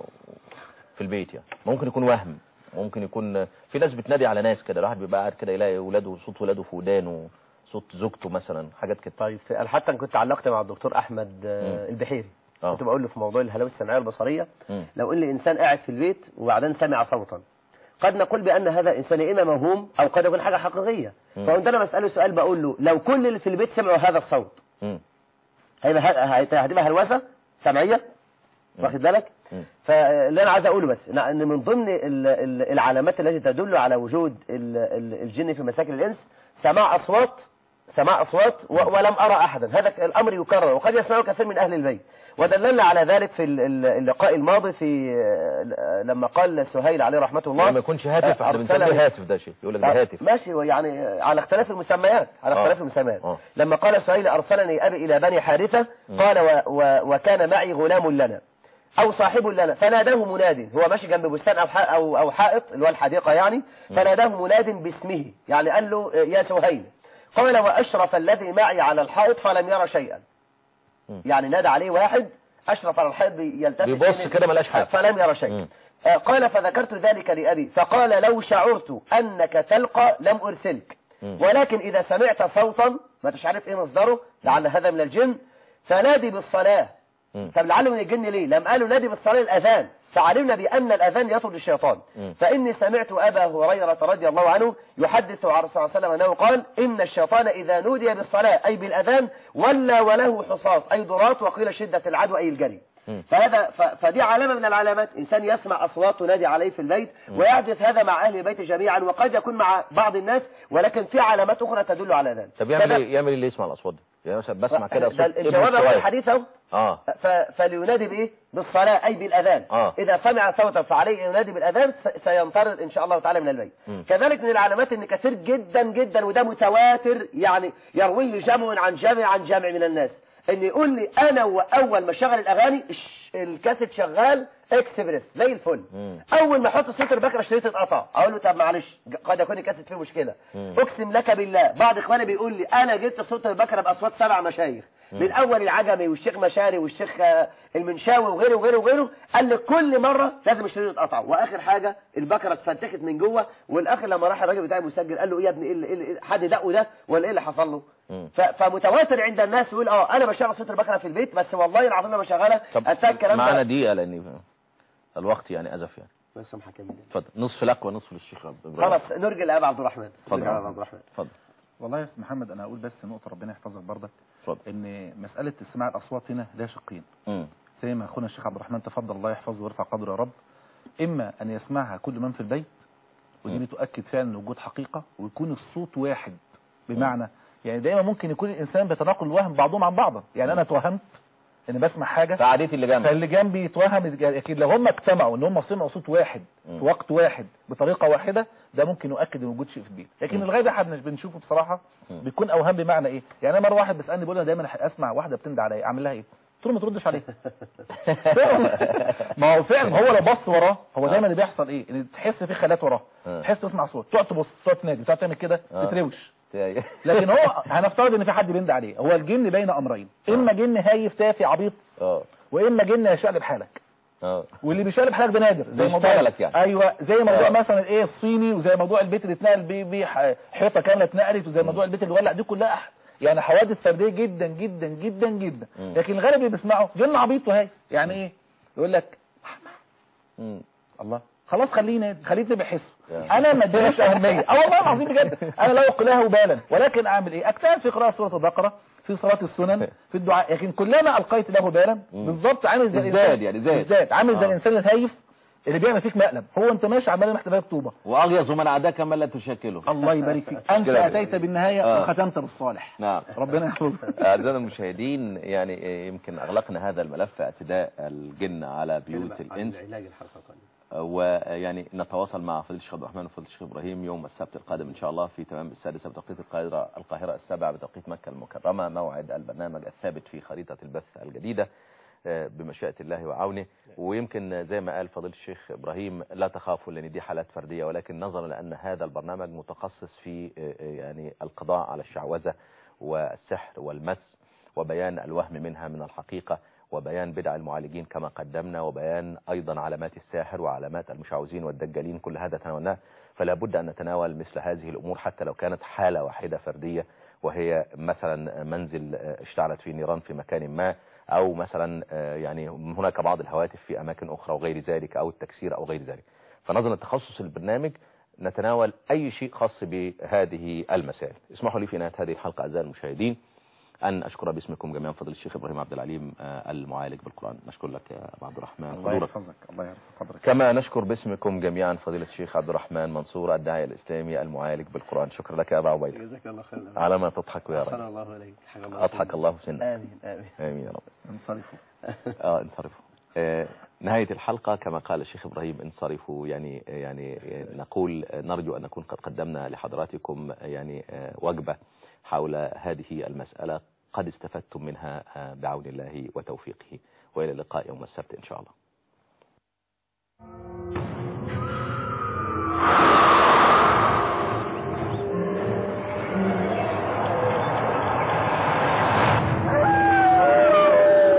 [SPEAKER 4] في البيت يعني ممكن يكون وهم ممكن يكون في ناس بتنادي على ناس كده الواحد بيبقى قاعد كده يلاقي ولاده صوت ولاده في ودانه صوت زوجته مثلا حاجات كده
[SPEAKER 5] طيب في- أنا حتى كنت علقت مع الدكتور احمد آه،
[SPEAKER 4] مم.
[SPEAKER 5] البحيري
[SPEAKER 4] اه
[SPEAKER 5] كنت بقول له في موضوع الهلاوس السمعيه البصريه
[SPEAKER 4] مم.
[SPEAKER 5] لو ان انسان قاعد في البيت وبعدين سمع صوتا قد نقول بان هذا انسان اما موهوم او قد يكون حاجه حقيقيه
[SPEAKER 4] مم.
[SPEAKER 5] فكنت انا بساله سؤال بقول له لو كل اللي في البيت سمعوا هذا الصوت
[SPEAKER 4] مم.
[SPEAKER 5] هيبقى هت- هتبقى هلوسه سمعيه واخد بالك
[SPEAKER 4] مم.
[SPEAKER 5] فاللي انا عايز اقوله بس إن- ان من ضمن ال- ال- العلامات التي تدل على وجود ال- ال- الجن في مساكن الانس سماع اصوات سماع اصوات و- ولم ارى احدا هذا الامر يكرر وقد يسمعه كثير من اهل البيت ودللنا على ذلك في ال- ال- اللقاء الماضي في آه، لما قال سهيل عليه رحمه الله
[SPEAKER 4] لما يكونش هاتف احنا
[SPEAKER 5] أرسله-
[SPEAKER 4] بنسميه هاتف ده شيء يقول لك ده هاتف
[SPEAKER 5] ماشي يعني على اختلاف المسميات على
[SPEAKER 4] آه.
[SPEAKER 5] اختلاف المسميات
[SPEAKER 4] آه.
[SPEAKER 5] لما قال سهيل ارسلني ابي الى بني حارثه قال و و وكان معي غلام لنا او صاحب لنا فناداه مناد هو ماشي جنب بستان او ح- او او حائط اللي هو الحديقه يعني فناداه مناد باسمه يعني قال له يا سهيل قال واشرف الذي معي على الحائط فلم يرى شيئا
[SPEAKER 4] مم.
[SPEAKER 5] يعني نادى عليه واحد اشرف على الحائط يلتفت
[SPEAKER 4] بيبص
[SPEAKER 5] بين-
[SPEAKER 4] كده ملاش حاجة.
[SPEAKER 5] فلم يرى شيء
[SPEAKER 4] مم.
[SPEAKER 5] آه، قال فذكرت ذلك لأبي فقال لو شعرت أنك تلقى لم أرسلك
[SPEAKER 4] مم.
[SPEAKER 5] ولكن إذا سمعت صوتا ما تش عارف إيه مصدره لعل هذا من الجن فنادي بالصلاة
[SPEAKER 4] مم.
[SPEAKER 5] طب لعله من الجن ليه لم قالوا نادي بالصلاة الأذان فعلمنا بأن الأذان يطرد الشيطان
[SPEAKER 4] مم.
[SPEAKER 5] فإني سمعت أبا هريرة رضي الله عنه يحدث عن رسول الله صلى الله عليه وسلم أنه قال إن الشيطان إذا نودي بالصلاة أي بالأذان ولا وله حصاص أي ضرات وقيل شدة العدو أي الجري
[SPEAKER 4] مم.
[SPEAKER 5] فهذا ف- فدي علامة من العلامات إنسان يسمع أصوات تنادي عليه في البيت ويحدث هذا مع أهل البيت جميعا وقد يكون مع بعض الناس ولكن في علامات أخرى تدل على ذلك
[SPEAKER 4] طب يعمل
[SPEAKER 5] كذا-
[SPEAKER 4] ايه يعمل ايه اللي يسمع الاصوات دي يعني مثلا بسمع كده صوت
[SPEAKER 5] ده
[SPEAKER 4] ابن
[SPEAKER 5] الجواب هو
[SPEAKER 4] الصغير.
[SPEAKER 5] الحديث اهو
[SPEAKER 4] اه
[SPEAKER 5] ف- فلينادي بايه بالصلاه اي بالاذان
[SPEAKER 4] آه.
[SPEAKER 5] اذا سمع صوتا فعليه ينادي بالاذان س- سينطرد ان شاء الله تعالى من البيت
[SPEAKER 4] مم.
[SPEAKER 5] كذلك من العلامات ان كثير جدا جدا وده متواتر يعني يرويه جمع عن جمع عن جمع من الناس ان يقول لي انا واول ما شغل الاغاني الش- الكاسيت شغال اكسبريس زي الفل
[SPEAKER 4] مم.
[SPEAKER 5] اول ما احط صوت البكره الشريط اتقطع اقول له طب معلش قد يكون الكاسيت فيه مشكله
[SPEAKER 4] مم.
[SPEAKER 5] اقسم لك بالله بعض اخواني بيقول لي انا جبت صوت البكره باصوات سبع مشايخ من اول العجمي والشيخ مشاري والشيخ آه، المنشاوي وغيره وغيره وغيره قال لي كل مره لازم الشريط يتقطع واخر حاجه البكره اتفتحت من جوه والاخر لما راح الراجل بتاعي مسجل قال له ايه يا ابني ايه اللي- إيه اللي- حد دقه ده ولا ايه اللي حصل له
[SPEAKER 4] مم.
[SPEAKER 5] ف- فمتواتر عند الناس يقول اه انا بشغل صوت البكره في البيت بس والله العظيم لما بشغلها
[SPEAKER 4] طب
[SPEAKER 5] اتاك الكلام
[SPEAKER 4] معانا
[SPEAKER 5] ده
[SPEAKER 4] دقيقه لان الوقت يعني ازف يعني
[SPEAKER 5] بس سامحك يا مدير.
[SPEAKER 4] اتفضل نصف لك ونصف للشيخ عبد إبراهيم.
[SPEAKER 5] خلاص نرجع لابا عبد الرحمن
[SPEAKER 4] اتفضل
[SPEAKER 5] نرجع لأبا عبد الرحمن
[SPEAKER 4] اتفضل
[SPEAKER 6] والله يا استاذ محمد انا هقول بس نقطه ربنا يحفظك برضك
[SPEAKER 4] اتفضل
[SPEAKER 6] ان مساله استماع الاصوات هنا لها شقين
[SPEAKER 4] مم.
[SPEAKER 6] زي ما اخونا الشيخ عبد الرحمن تفضل الله يحفظه ويرفع قدره يا رب اما ان يسمعها كل من في البيت ودي
[SPEAKER 4] مم.
[SPEAKER 6] بتؤكد فعلا وجود حقيقه ويكون الصوت واحد بمعنى يعني دايما ممكن يكون الانسان بيتناقل الوهم بعضهم عن بعض يعني انا توهمت ان بسمع حاجه
[SPEAKER 4] فعادتي اللي جنبك
[SPEAKER 6] فاللي جنبي يتوهم اكيد لو هم اجتمعوا ان هم سمعوا صوت واحد
[SPEAKER 4] مم.
[SPEAKER 6] في وقت واحد بطريقه واحده ده ممكن يؤكد ان وجود شيء في البيت لكن
[SPEAKER 4] مم.
[SPEAKER 6] الغيب احنا مش بنشوفه بصراحه
[SPEAKER 4] مم.
[SPEAKER 6] بيكون اوهام بمعنى ايه يعني انا مره واحد بيسالني بيقول انا دايما اسمع واحده بتندى عليا اعمل لها ايه قلت له ما تردش عليها فعلا. ما هو فعلا هو لو بص وراه هو دايما اللي بيحصل ايه ان تحس في خالات وراه
[SPEAKER 4] آه.
[SPEAKER 6] تحس تسمع صوت تقعد تبص تقعد تنادي تقعد تعمل كده
[SPEAKER 4] آه.
[SPEAKER 6] تتروش
[SPEAKER 4] اه
[SPEAKER 6] لكن هو هنفترض ان في حد بيندى عليه هو الجن بين امرين اما جن هايف تافه عبيط
[SPEAKER 4] اه
[SPEAKER 6] واما جن يشقلب حالك
[SPEAKER 4] اه
[SPEAKER 6] واللي بيشقلب حالك ده نادر زي موضوع
[SPEAKER 4] بيشتغلك يعني.
[SPEAKER 6] ايوه زي موضوع
[SPEAKER 4] آه.
[SPEAKER 6] مثلا ايه الصيني وزي موضوع البيت اللي اتنقل بيه بيه ح- حيطه كامله اتنقلت وزي موضوع البيت اللي ولع دي كلها أح- يعني حوادث فرديه جدا جدا جدا جدا
[SPEAKER 4] مم.
[SPEAKER 6] لكن الغالب اللي بيسمعه جن عبيط وهي يعني ايه يقول لك
[SPEAKER 4] مم.
[SPEAKER 6] الله خلاص خليه ينادي خليه يتبع حسه
[SPEAKER 4] يا.
[SPEAKER 6] انا ما اديهاش اهميه اه والله العظيم بجد انا لا القي بالا ولكن اعمل ايه اجتهد في قراءه سوره البقره في صلاه السنن في الدعاء لكن كلما القيت له بالا
[SPEAKER 4] مم.
[SPEAKER 6] بالظبط عامل زي
[SPEAKER 4] زاد يعني زاد.
[SPEAKER 6] زاد عامل زي
[SPEAKER 4] آه.
[SPEAKER 6] الانسان الهايف اللي بيعمل فيك مقلب هو انت ماشي عمال محتاج طوبه
[SPEAKER 4] واغيظ من عداك ما لا تشكله
[SPEAKER 6] الله يبارك فيك انت
[SPEAKER 4] كده.
[SPEAKER 6] اتيت بالنهايه
[SPEAKER 4] آه.
[SPEAKER 6] وختمت بالصالح
[SPEAKER 4] نعم
[SPEAKER 6] ربنا يحفظك
[SPEAKER 4] أعزائنا المشاهدين يعني إيه، يمكن أغلقنا هذا الملف اعتداء الجن على بيوت الإنس
[SPEAKER 5] علاج الحلقه القادمه
[SPEAKER 4] ويعني نتواصل مع فضيلة الشيخ عبد الرحمن وفضيلة الشيخ إبراهيم يوم السبت القادم إن شاء الله في تمام السادسة بتوقيت القاهرة القاهرة السابعة بتوقيت مكة المكرمة موعد البرنامج الثابت في خريطة البث الجديدة آه، بمشيئة الله وعونه ويمكن زي ما قال فضيلة الشيخ إبراهيم لا تخافوا لأن دي حالات فردية ولكن نظرا لأن هذا البرنامج متخصص في آه، آه، يعني القضاء على الشعوذة والسحر والمس وبيان الوهم منها من الحقيقة وبيان بدع المعالجين كما قدمنا وبيان أيضا علامات الساحر وعلامات المشعوذين والدجالين كل هذا تناولناه فلا بد أن نتناول مثل هذه الأمور حتى لو كانت حالة واحدة فردية وهي مثلا منزل آه، اشتعلت فيه نيران في مكان ما أو مثلا آه، يعني هناك بعض الهواتف في أماكن أخرى وغير ذلك أو التكسير أو غير ذلك فنظرا لتخصص البرنامج نتناول أي شيء خاص بهذه المسائل اسمحوا لي في نهاية هذه الحلقة أعزائي المشاهدين أن أشكر باسمكم جميعا فضل الشيخ إبراهيم عبد العليم آه، المعالج بالقرآن نشكر لك يا أبو عبد الرحمن
[SPEAKER 6] الله
[SPEAKER 4] حضورك
[SPEAKER 6] يحفظك الله يرفع قدرك
[SPEAKER 4] كما نشكر باسمكم جميعا فضيلة الشيخ عبد الرحمن منصور الداعية الإسلامي المعالج بالقرآن شكرا لك يا أبا عبيدة
[SPEAKER 5] جزاك الله خير
[SPEAKER 4] على ما تضحك يا
[SPEAKER 5] أحسن
[SPEAKER 4] رب
[SPEAKER 5] الله عليك حاجة الله
[SPEAKER 4] أضحك الله سنك
[SPEAKER 5] آمين آمين
[SPEAKER 4] آمين يا رب
[SPEAKER 6] انصرفوا
[SPEAKER 4] اه انصرفوا آه نهاية الحلقة كما قال الشيخ إبراهيم انصرفوا يعني يعني نقول نرجو أن نكون قد قدمنا لحضراتكم يعني آه، وجبة حول هذه المسألة قد استفدتم منها آه، بعون الله وتوفيقه وإلى اللقاء يوم السبت إن شاء الله